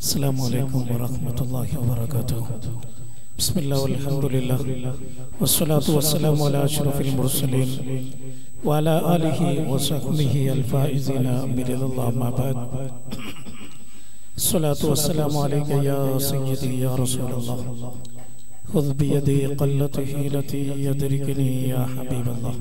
السلام عليكم ورحمة الله وبركاته بسم الله والحمد لله والصلاة والسلام على أشرف المرسلين وعلى آله وصحبه الفائزين برضا الله ما بعد الصلاة والسلام عليك يا سيدي يا رسول الله خذ بيدي قلت حيلتي يدركني يا حبيب الله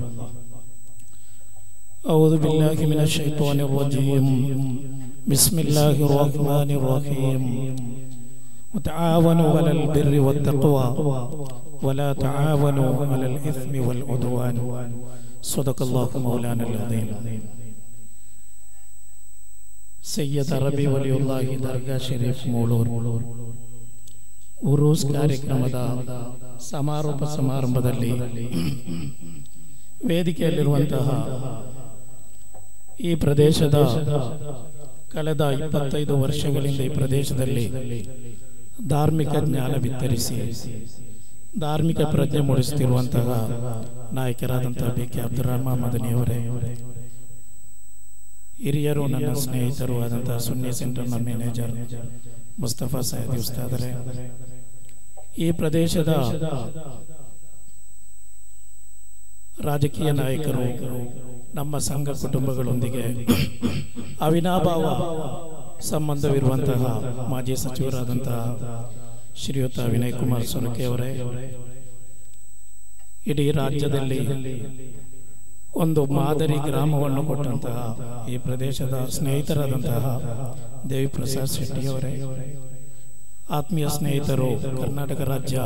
أعوذ بالله من الشيطان الرجيم بسم الله الرحمن الرحيم وتعاونوا على البر والتقوى ولا تعاونوا على الإثم والعدوان صدق الله مولانا العظيم ಸೈಯದ್ ಅರಬಿ ವಲಿಯುಲ್ಲಾಹಿ ದರ್ಗಾ ಶರೀಫ್ ಮೂಳೂರು ಉರೂಸ್ ಕಾರ್ಯಕ್ರಮದ ಸಮಾರೋಪ ಸಮಾರಂಭದಲ್ಲಿ ವೇದಿಕೆಯಲ್ಲಿರುವಂತಹ ಈ ಪ್ರದೇಶದ ಕಳೆದ ಇಪ್ಪತ್ತೈದು ವರ್ಷಗಳಿಂದ ಈ ಪ್ರದೇಶದಲ್ಲಿ ಧಾರ್ಮಿಕ ಜ್ಞಾನ ವಿತರಿಸಿ ಧಾರ್ಮಿಕ ಪ್ರಜ್ಞೆ ಮೂಡಿಸುತ್ತಿರುವಂತಹ ನಾಯಕರಾದಂತಹ ಬಿ ಕೆ ಅಬ್ದುಲ್ ರಹಮಾನ್ ಮದನಿಯವರೇ ಹಿರಿಯರು ನನ್ನ ಸ್ನೇಹಿತರು ಆದಂತಹ ಸುನ್ನಿ ಸೆಂಟರ್ನ ಮ್ಯಾನೇಜರ್ ಮುಸ್ತಫಾ ಸಾಯದಿ ಉಸ್ತಾದರೆ ಈ ಪ್ರದೇಶದ ರಾಜಕೀಯ ನಾಯಕರು ನಮ್ಮ ಸಂಘ ಕುಟುಂಬಗಳೊಂದಿಗೆ ಅವಿನಾಭಾವ ಸಂಬಂಧವಿರುವಂತಹ ಮಾಜಿ ಸಚಿವರಾದಂತಹ ಶ್ರೀಯುತ ವಿನಯ್ ಕುಮಾರ್ ಸೊರಕೆ ಅವರೇ ಇಡೀ ರಾಜ್ಯದಲ್ಲಿ ಒಂದು ಮಾದರಿ ಗ್ರಾಮವನ್ನು ಕೊಟ್ಟಂತಹ ಈ ಪ್ರದೇಶದ ಸ್ನೇಹಿತರಾದಂತಹ ದೇವಿ ಪ್ರಸಾದ್ ಶೆಟ್ಟಿಯವರೇ ಆತ್ಮೀಯ ಸ್ನೇಹಿತರು ಕರ್ನಾಟಕ ರಾಜ್ಯ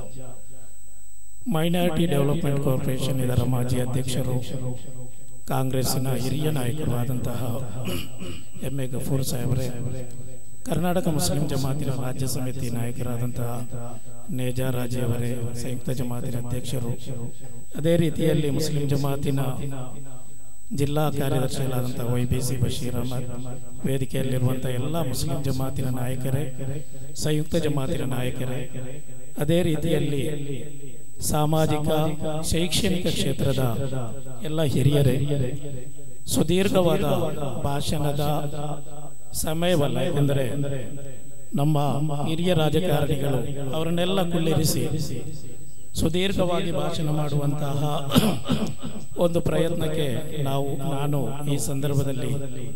ಮೈನಾರಿಟಿ ಡೆವಲಪ್ಮೆಂಟ್ ಕಾರ್ಪೊರೇಷನ್ ಇದರ ಮಾಜಿ ಅಧ್ಯಕ್ಷರು ಕಾಂಗ್ರೆಸ್ಸಿನ ಹಿರಿಯ ನಾಯಕರು ಆದಂತಹ ಎಂ ಎ ಗಫೂರ್ ಸಾಹೇಬರೇ ಕರ್ನಾಟಕ ಮುಸ್ಲಿಂ ಜಮಾತಿನ ರಾಜ್ಯ ಸಮಿತಿ ನಾಯಕರಾದಂತಹ ನೇಜಾ ರಾಜೆಯವರೇ ಸಂಯುಕ್ತ ಜಮಾತಿನ ಅಧ್ಯಕ್ಷರು ಅದೇ ರೀತಿಯಲ್ಲಿ ಮುಸ್ಲಿಂ ಜಮಾತಿನ ಜಿಲ್ಲಾ ಕಾರ್ಯದರ್ಶಿಗಳಾದಂತಹ Y B C Basheer Ahmed ವೇದಿಕೆಯಲ್ಲಿರುವಂತಹ ಎಲ್ಲ ಮುಸ್ಲಿಂ ಜಮಾತಿನ ನಾಯಕರೇ ಸಂಯುಕ್ತ ಜಮಾತಿನ ನಾಯಕರೇ ಅದೇ ರೀತಿಯಲ್ಲಿ ಸಾಮಾಜಿಕ ಶೈಕ್ಷಣಿಕ ಕ್ಷೇತ್ರದ ಎಲ್ಲ ಹಿರಿಯರೇ ಸುದೀರ್ಘವಾದ ಭಾಷಣದ ಸಮಯವಲ್ಲ ಯಾಕೆಂದರೆ ನಮ್ಮ ಹಿರಿಯ ರಾಜಕಾರಣಿಗಳು ಅವರನ್ನೆಲ್ಲ ಕುಳ್ಳಿರಿಸಿ ಸುದೀರ್ಘವಾಗಿ ಭಾಷಣ ಮಾಡುವಂತಹ ಒಂದು ಪ್ರಯತ್ನಕ್ಕೆ ನಾವು ನಾನು ಈ ಸಂದರ್ಭದಲ್ಲಿ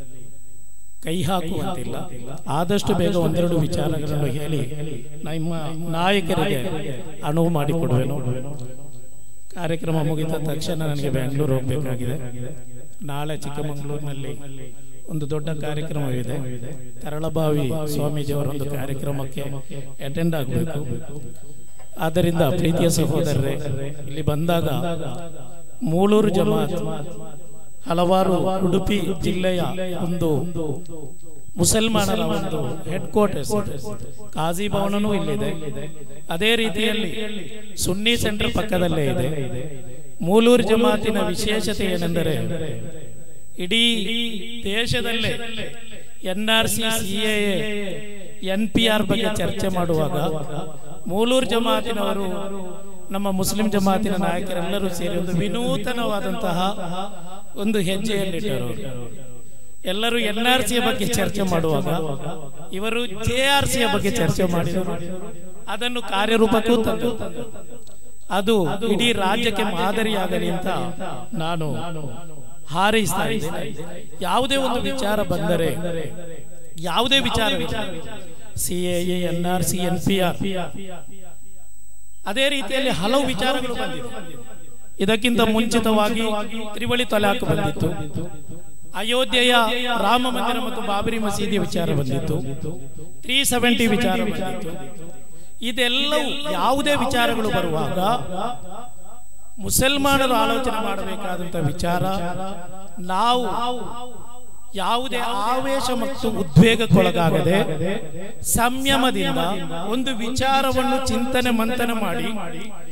ಕೈ ಹಾಕುವಂತಿಲ್ಲ ಆದಷ್ಟು ಬೇಗ ಒಂದೆರಡು ವಿಚಾರಗಳನ್ನು ಹೇಳಿ ನಮ್ಮ ನಾಯಕರಿಗೆ ಅನುವು ಮಾಡಿಕೊಡುವೆನು ಕಾರ್ಯಕ್ರಮ ಮುಗಿದ ತಕ್ಷಣ ನನಗೆ ಬೆಂಗಳೂರು ಹೋಗಬೇಕಾಗಿದೆ ನಾಳೆ ಚಿಕ್ಕಮಗಳೂರಿನಲ್ಲಿ ಒಂದು ದೊಡ್ಡ ಕಾರ್ಯಕ್ರಮವಿದೆ ತರಳಬಾವಿ ಸ್ವಾಮೀಜಿಯವರ ಒಂದು ಕಾರ್ಯಕ್ರಮಕ್ಕೆ ಅಟೆಂಡ್ ಆಗಬೇಕು ಆದ್ದರಿಂದ ಪ್ರೀತಿಯ ಸಹೋದರರೇ ಇಲ್ಲಿ ಬಂದಾಗ ಮೂಳೂರು ಜಮಾತ್ ಹಲವಾರು ಉಡುಪಿ ಜಿಲ್ಲೆಯ ಒಂದು ಮುಸಲ್ಮಾನರ ಒಂದು ಹೆಡ್ ಕ್ವಾರ್ಟರ್ಸ್ ಕಾಜಿ ಭವನನೂ ಇಲ್ಲಿದೆ ಅದೇ ರೀತಿಯಲ್ಲಿ ಸುನ್ನಿ ಸೆಂಟರ್ ಪಕ್ಕದಲ್ಲೇ ಇದೆ ಮೂಲೂರು ಜಮಾತಿನ ವಿಶೇಷತೆ ಏನೆಂದರೆ ಇಡೀ ದೇಶದಲ್ಲೇ N R C CA N P R ಬಗ್ಗೆ ಚರ್ಚೆ ಮಾಡುವಾಗ ಮೂಲೂರು ಜಮಾತಿನವರು ನಮ್ಮ ಮುಸ್ಲಿಂ ಜಮಾತಿನ ನಾಯಕರೆಲ್ಲರೂ ಸೇರಿ ಒಂದು ವಿನೂತನವಾದಂತಹ ಒಂದು ಹೆಜ್ಜೆಯಲ್ಲಿಟ್ಟರು ಎಲ್ಲರೂ ಎನ್ ಆರ್ ಸಿಯ ಬಗ್ಗೆ ಚರ್ಚೆ ಮಾಡುವಾಗ ಇವರು ಜೆ ಆರ್ ಸಿಯ ಬಗ್ಗೆ ಚರ್ಚೆ ಮಾಡಿದರು ಅದನ್ನು ಕಾರ್ಯರೂಪಕ್ಕೂ ತಂದು ಅದು ಇಡೀ ರಾಜ್ಯಕ್ಕೆ ಮಾದರಿಯಾಗಲಿ ಅಂತ ನಾನು ಹಾರೈಸ್ತಾ ಇದ್ದೇನೆ ಯಾವುದೇ ಒಂದು ವಿಚಾರ ಬಂದರೆ ಯಾವುದೇ ವಿಚಾರ C A N R C N P R ಅದೇ ರೀತಿಯಲ್ಲಿ ಹಲವು ವಿಚಾರಗಳು ಬಂದಿವೆ ಇದಕ್ಕಿಂತ ಮುಂಚಿತವಾಗಿ ತ್ರಿವಳಿ ತಲಾಕ್ ಬಂದಿತ್ತು ಅಯೋಧ್ಯೆಯ ರಾಮ ಮಂದಿರ ಮತ್ತು ಬಾಬರಿ ಮಸೀದಿ ವಿಚಾರ ಬಂದಿತ್ತು ತ್ರೀ ಸೆವೆಂಟಿ ವಿಚಾರ ಬಂದಿತ್ತು ಇದೆಲ್ಲವೂ ಯಾವುದೇ ವಿಚಾರಗಳು ಬರುವಾಗ ಮುಸಲ್ಮಾನರು ಆಲೋಚನೆ ಮಾಡಬೇಕಾದಂತ ವಿಚಾರ ನಾವು ಯಾವುದೇ ಆವೇಶ ಮತ್ತು ಉದ್ವೇಗಕ್ಕೊಳಗಾಗದೆ ಸಂಯಮದಿಂದ ಒಂದು ವಿಚಾರವನ್ನು ಚಿಂತನೆ ಮಂಥನ ಮಾಡಿ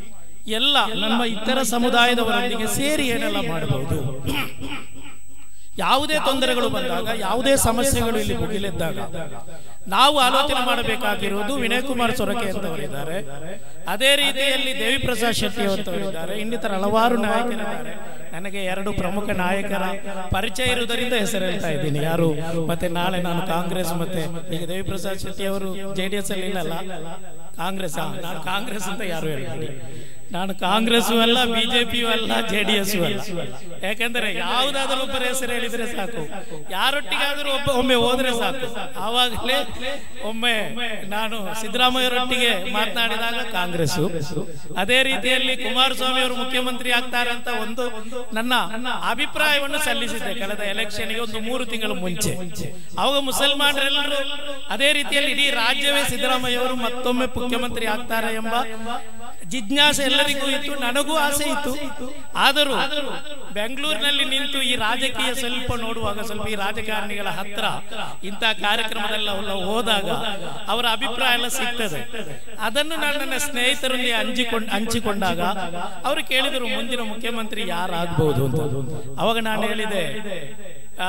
ಎಲ್ಲ ನಮ್ಮ ಇತರ ಸಮುದಾಯದವರೊಂದಿಗೆ ಸೇರಿ ಏನೆಲ್ಲ ಮಾಡಬಹುದು ಯಾವುದೇ ತೊಂದರೆಗಳು ಬಂದಾಗ ಯಾವುದೇ ಸಮಸ್ಯೆಗಳು ಇಲ್ಲಿ ಮುಗಿಲಿದ್ದಾಗ ನಾವು ಆಲೋಚನೆ ಮಾಡಬೇಕಾಗಿರುವುದು ವಿನಯ್ ಕುಮಾರ್ ಸೊರಕೆ ಅಂತವರಿದ್ದಾರೆ ಅದೇ ರೀತಿಯಲ್ಲಿ ದೇವಿ ಪ್ರಸಾದ್ ಶೆಟ್ಟಿ ಅಂತವರಿದ್ದಾರೆ ಇನ್ನಿತರ ಹಲವಾರು ನಾಯಕರಿದ್ದಾರೆ ನನಗೆ ಎರಡು ಪ್ರಮುಖ ನಾಯಕರ ಪರಿಚಯ ಇರುವುದರಿಂದ ಹೆಸರು ಹೇಳ್ತಾ ಇದ್ದೀನಿ ಯಾರು ಮತ್ತೆ ನಾಳೆ ನಾನು ಕಾಂಗ್ರೆಸ್ ಮತ್ತೆ ಈಗ ದೇವಿ ಪ್ರಸಾದ್ ಶೆಟ್ಟಿ ಅವರು ಜೆ ಡಿ ಎಸ್ ಅಲ್ಲಿ ಇಲ್ಲಲ್ಲ ಕಾಂಗ್ರೆಸ್ ನಾನು ಕಾಂಗ್ರೆಸ್ ಅಂತ ಯಾರು ಹೇಳ್ಬೇಡಿ ನಾನು ಕಾಂಗ್ರೆಸ್ಸು ಅಲ್ಲ ಬಿಜೆಪಿಯೂ ಅಲ್ಲ ಜೆ ಡಿ ಎಸ್ ಅಲ್ಲ ಯಾಕಂದ್ರೆ ಯಾವುದಾದ್ರೂ ಒಬ್ಬರ ಹೆಸರು ಹೇಳಿದ್ರೆ ಸಾಕು ಯಾರೊಟ್ಟಿಗಾದ್ರೂ ಒಬ್ಬ ಒಮ್ಮೆ ಹೋದ್ರೆ ಸಾಕು ಆವಾಗಲೇ ಒಮ್ಮೆ ನಾನು ಸಿದ್ದರಾಮಯ್ಯರೊಟ್ಟಿಗೆ ಮಾತನಾಡಿದಾಗ ಕಾಂಗ್ರೆಸ್ ಅದೇ ರೀತಿಯಲ್ಲಿ ಕುಮಾರಸ್ವಾಮಿ ಅವರು ಮುಖ್ಯಮಂತ್ರಿ ಆಗ್ತಾರೆ ಅಂತ ಒಂದು ನನ್ನ ಅಭಿಪ್ರಾಯವನ್ನು ಸಲ್ಲಿಸಿದ್ದೆ ಕಳೆದ ಎಲೆಕ್ಷನ್ಗೆ ಒಂದು ಮೂರು ತಿಂಗಳು ಮುಂಚೆ ಅವಾಗ ಮುಸಲ್ಮಾನರೆಲ್ಲರೂ ಅದೇ ರೀತಿಯಲ್ಲಿ ಇಡೀ ರಾಜ್ಯವೇ ಸಿದ್ದರಾಮಯ್ಯ ಅವರು ಮತ್ತೊಮ್ಮೆ ಮುಖ್ಯಮಂತ್ರಿ ಆಗ್ತಾರೆ ಎಂಬ ಜಿಜ್ಞಾಸೆ ಎಲ್ಲರಿಗೂ ಇತ್ತು ನನಗೂ ಆಸೆ ಇತ್ತು ಆದರೂ ಬೆಂಗಳೂರಿನಲ್ಲಿ ನಿಂತು ಈ ರಾಜಕೀಯ ಸ್ವಲ್ಪ ನೋಡುವಾಗ ಸ್ವಲ್ಪ ಈ ರಾಜಕಾರಣಿಗಳ ಹತ್ರ ಇಂಥ ಕಾರ್ಯಕ್ರಮದಲ್ಲ ಹೋದಾಗ ಅವರ ಅಭಿಪ್ರಾಯ ಎಲ್ಲ ಸಿಗ್ತದೆ ಅದನ್ನು ನಾನು ನನ್ನ ಸ್ನೇಹಿತರಲ್ಲಿ ಹಂಚಿಕೊಂಡ್ ಹಂಚಿಕೊಂಡಾಗ ಅವರು ಕೇಳಿದರು ಮುಂದಿನ ಮುಖ್ಯಮಂತ್ರಿ ಯಾರಾಗಬಹುದು ಅಂತ ಅವಾಗ ನಾನು ಹೇಳಿದೆ ಆ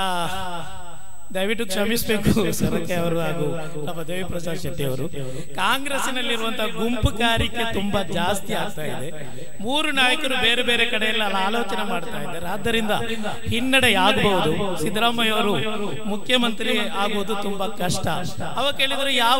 ದಯವಿಟ್ಟು ಕ್ಷಮಿಸಬೇಕು ಸರಕೆ ಅವರು ಹಾಗೂ ನಮ್ಮ ದೇವಿ ಪ್ರಸಾದ್ ಶೆಟ್ಟಿ ಅವರು ಕಾಂಗ್ರೆಸ್ಸಿನಲ್ಲಿರುವಂತಹ ಗುಂಪುಗಾರಿಕೆ ತುಂಬಾ ಜಾಸ್ತಿ ಆಗ್ತಾ ಇದೆ ಮೂರು ನಾಯಕರು ಬೇರೆ ಬೇರೆ ಕಡೆಯಲ್ಲ ಆಲೋಚನೆ ಮಾಡ್ತಾ ಇದ್ದಾರೆ ಆದ್ದರಿಂದ ಹಿನ್ನಡೆ ಆಗಬಹುದು ಸಿದ್ದರಾಮಯ್ಯ ಅವರು ಮುಖ್ಯಮಂತ್ರಿ ಆಗುವುದು ತುಂಬಾ ಕಷ್ಟ ಅವಾಗ ಕೇಳಿದ್ರೆ ಯಾವ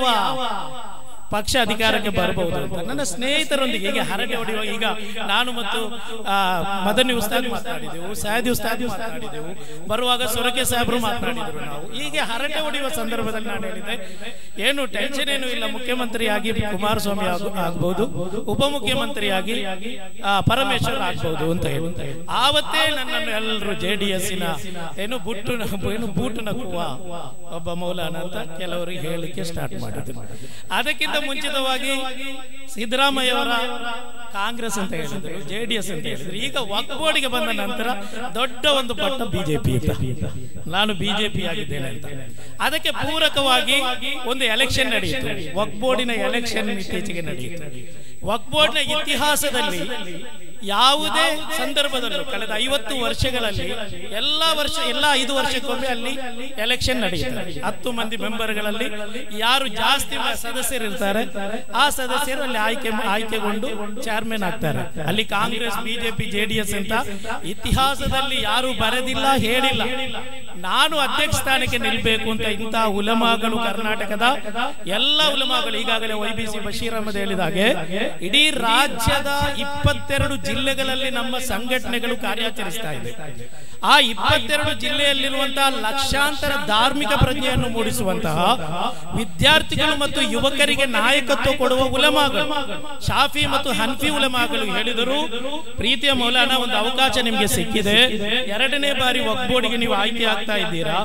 ಪಕ್ಷ ಅಧಿಕಾರಕ್ಕೆ ಬರಬಹುದು ಅಂತ ನನ್ನ ಸ್ನೇಹಿತರೊಂದಿಗೆ ಹೀಗೆ ಹರಟೆ ಹೊಡೆಯುವ ಈಗ ನಾನು ಮತ್ತು ಆ, ಮದನಿ ಉಸ್ತಾದ್ ಮಾತಾಡಿದೆವು ಸಾಯದಿ ಉಸ್ತಾದ್ ಮಾತಾಡಿದೆವು ಬರುವಾಗ ಸೊರಕೆ ಸಾಹೇಬರು ಮಾತನಾಡಿದ್ರು ನಾವು ಹೀಗೆ ಹರಟೆ ಹೊಡೆಯುವ ಸಂದರ್ಭದಲ್ಲಿ ನಾನು ಹೇಳಿದೆ ಏನು ಟೆನ್ಷನ್ ಏನು ಇಲ್ಲ ಮುಖ್ಯಮಂತ್ರಿಯಾಗಿ ಕುಮಾರಸ್ವಾಮಿ ಆಗು- ಆಗ್ಬಹುದು ಉಪಮುಖ್ಯಮಂತ್ರಿಯಾಗಿ ಆ, ಪರಮೇಶ್ವರ್ ಆಗ್ಬಹುದು ಅಂತ ಹೇಳಿ ಆವತ್ತೇ ನನ್ನನ್ನು ಎಲ್ಲರೂ ಜೆ ಡಿ ಎಸ್ಸಿನ ಏನು ಬುಟ್ಟು ಏನು ಬೂಟು ನಕ್ಕುವ ಒಬ್ಬ ಮೌಲಾನ ಅಂತ ಕೆಲವರು ಹೇಳಿಕೆ ಸ್ಟಾರ್ಟ್ ಮಾಡಿದ್ರು ಅದಕ್ಕಿಂತ ಮುಂಚಿತವಾಗಿ ಸಿದ್ದರಾಮಯ್ಯ ಅವರ ಕಾಂಗ್ರೆಸ್ ಅಂತ ಹೇಳಿದ್ರು ಜೆ ಡಿ ಎಸ್ ಅಂತ ಹೇಳಿದ್ರು ಈಗ ವಕ್ಬೋರ್ಡ್ಗೆ ಬಂದ ನಂತರ ದೊಡ್ಡ ಒಂದು ಪಟ್ಟ ಬಿಜೆಪಿ ಅಂತ ನಾನು ಬಿಜೆಪಿ ಆಗಿದ್ದೇನೆ ಅಂತ ಅದಕ್ಕೆ ಪೂರಕವಾಗಿ ಒಂದು ಎಲೆಕ್ಷನ್ ನಡೆಯಿತು ವಕ್ಬೋರ್ಡಿನ ಎಲೆಕ್ಷನ್ ಇತ್ತೀಚೆಗೆ ನಡೆಯಿತು ವಕ್ಬೋರ್ಡ್ನ ಇತಿಹಾಸದಲ್ಲಿ ಯಾವುದೇ ಸಂದರ್ಭದಲ್ಲೂ ಕಳೆದ ಐವತ್ತು ವರ್ಷಗಳಲ್ಲಿ ಎಲ್ಲಾ ವರ್ಷ ಎಲ್ಲ ಐದು ವರ್ಷಕ್ಕೊಮ್ಮೆ ಅಲ್ಲಿ ಎಲೆಕ್ಷನ್ ನಡೆಯುತ್ತದೆ ಹತ್ತು ಮಂದಿ ಮೆಂಬರ್ಗಳಲ್ಲಿ ಯಾರು ಜಾಸ್ತಿ ಮ- ಸದಸ್ಯರಿರ್ತಾರೆ ಆ ಸದಸ್ಯರು ಅಲ್ಲಿ ಆಯ್ಕೆ ಆಯ್ಕೆಗೊಂಡು ಚೇರ್ಮನ್ ಆಗ್ತಾರೆ ಅಲ್ಲಿ ಕಾಂಗ್ರೆಸ್ ಬಿಜೆಪಿ ಜೆಡಿಎಸ್ ಅಂತ ಇತಿಹಾಸದಲ್ಲಿ ಯಾರು ಬರೆದಿಲ್ಲ ಹೇಳಿಲ್ಲ ನಾನು ಅಧ್ಯಕ್ಷ ಸ್ಥಾನಕ್ಕೆ ನಿಲ್ಬೇಕು ಅಂತ ಇಂತಹ ಉಲಮಾಗಳು ಕರ್ನಾಟಕದ ಎಲ್ಲ ಉಲಮಾಗಳು ಈಗಾಗಲೇ Y B C Basheer Ahmed ಹೇಳಿದ ಹಾಗೆ ಇಡೀ ರಾಜ್ಯದ ಇಪ್ಪತ್ತೆರಡು ಜಿಲ್ಲೆಗಳಲ್ಲಿ ನಮ್ಮ ಸಂಘಟನೆಗಳು ಕಾರ್ಯಾಚರಿಸ್ತಾ ಇದೆ ಆ ಇಪ್ಪತ್ತೆರಡು ಜಿಲ್ಲೆಯಲ್ಲಿರುವಂತಹ ಲಕ್ಷಾಂತರ ಧಾರ್ಮಿಕ ಪ್ರಜ್ಞೆಯನ್ನು ಮೂಡಿಸುವಂತಹ ವಿದ್ಯಾರ್ಥಿಗಳು ಮತ್ತು ಯುವಕರಿಗೆ ನಾಯಕತ್ವ ಕೊಡುವ ಉಲಮಾಗಳು ಶಾಫಿ ಮತ್ತು ಹನ್ಫಿ ಉಲಮಾಗಳು ಹೇಳಿದರು ಪ್ರೀತಿಯ ಮೌಲಾನ ಒಂದು ಅವಕಾಶ ನಿಮಗೆ ಸಿಕ್ಕಿದೆ ಎರಡನೇ ಬಾರಿ ಒಗ್ಬೋಡಿಗೆ ನೀವು ಆಯ್ಕೆ ಆಗ್ತಾ ಇದ್ದೀರಾ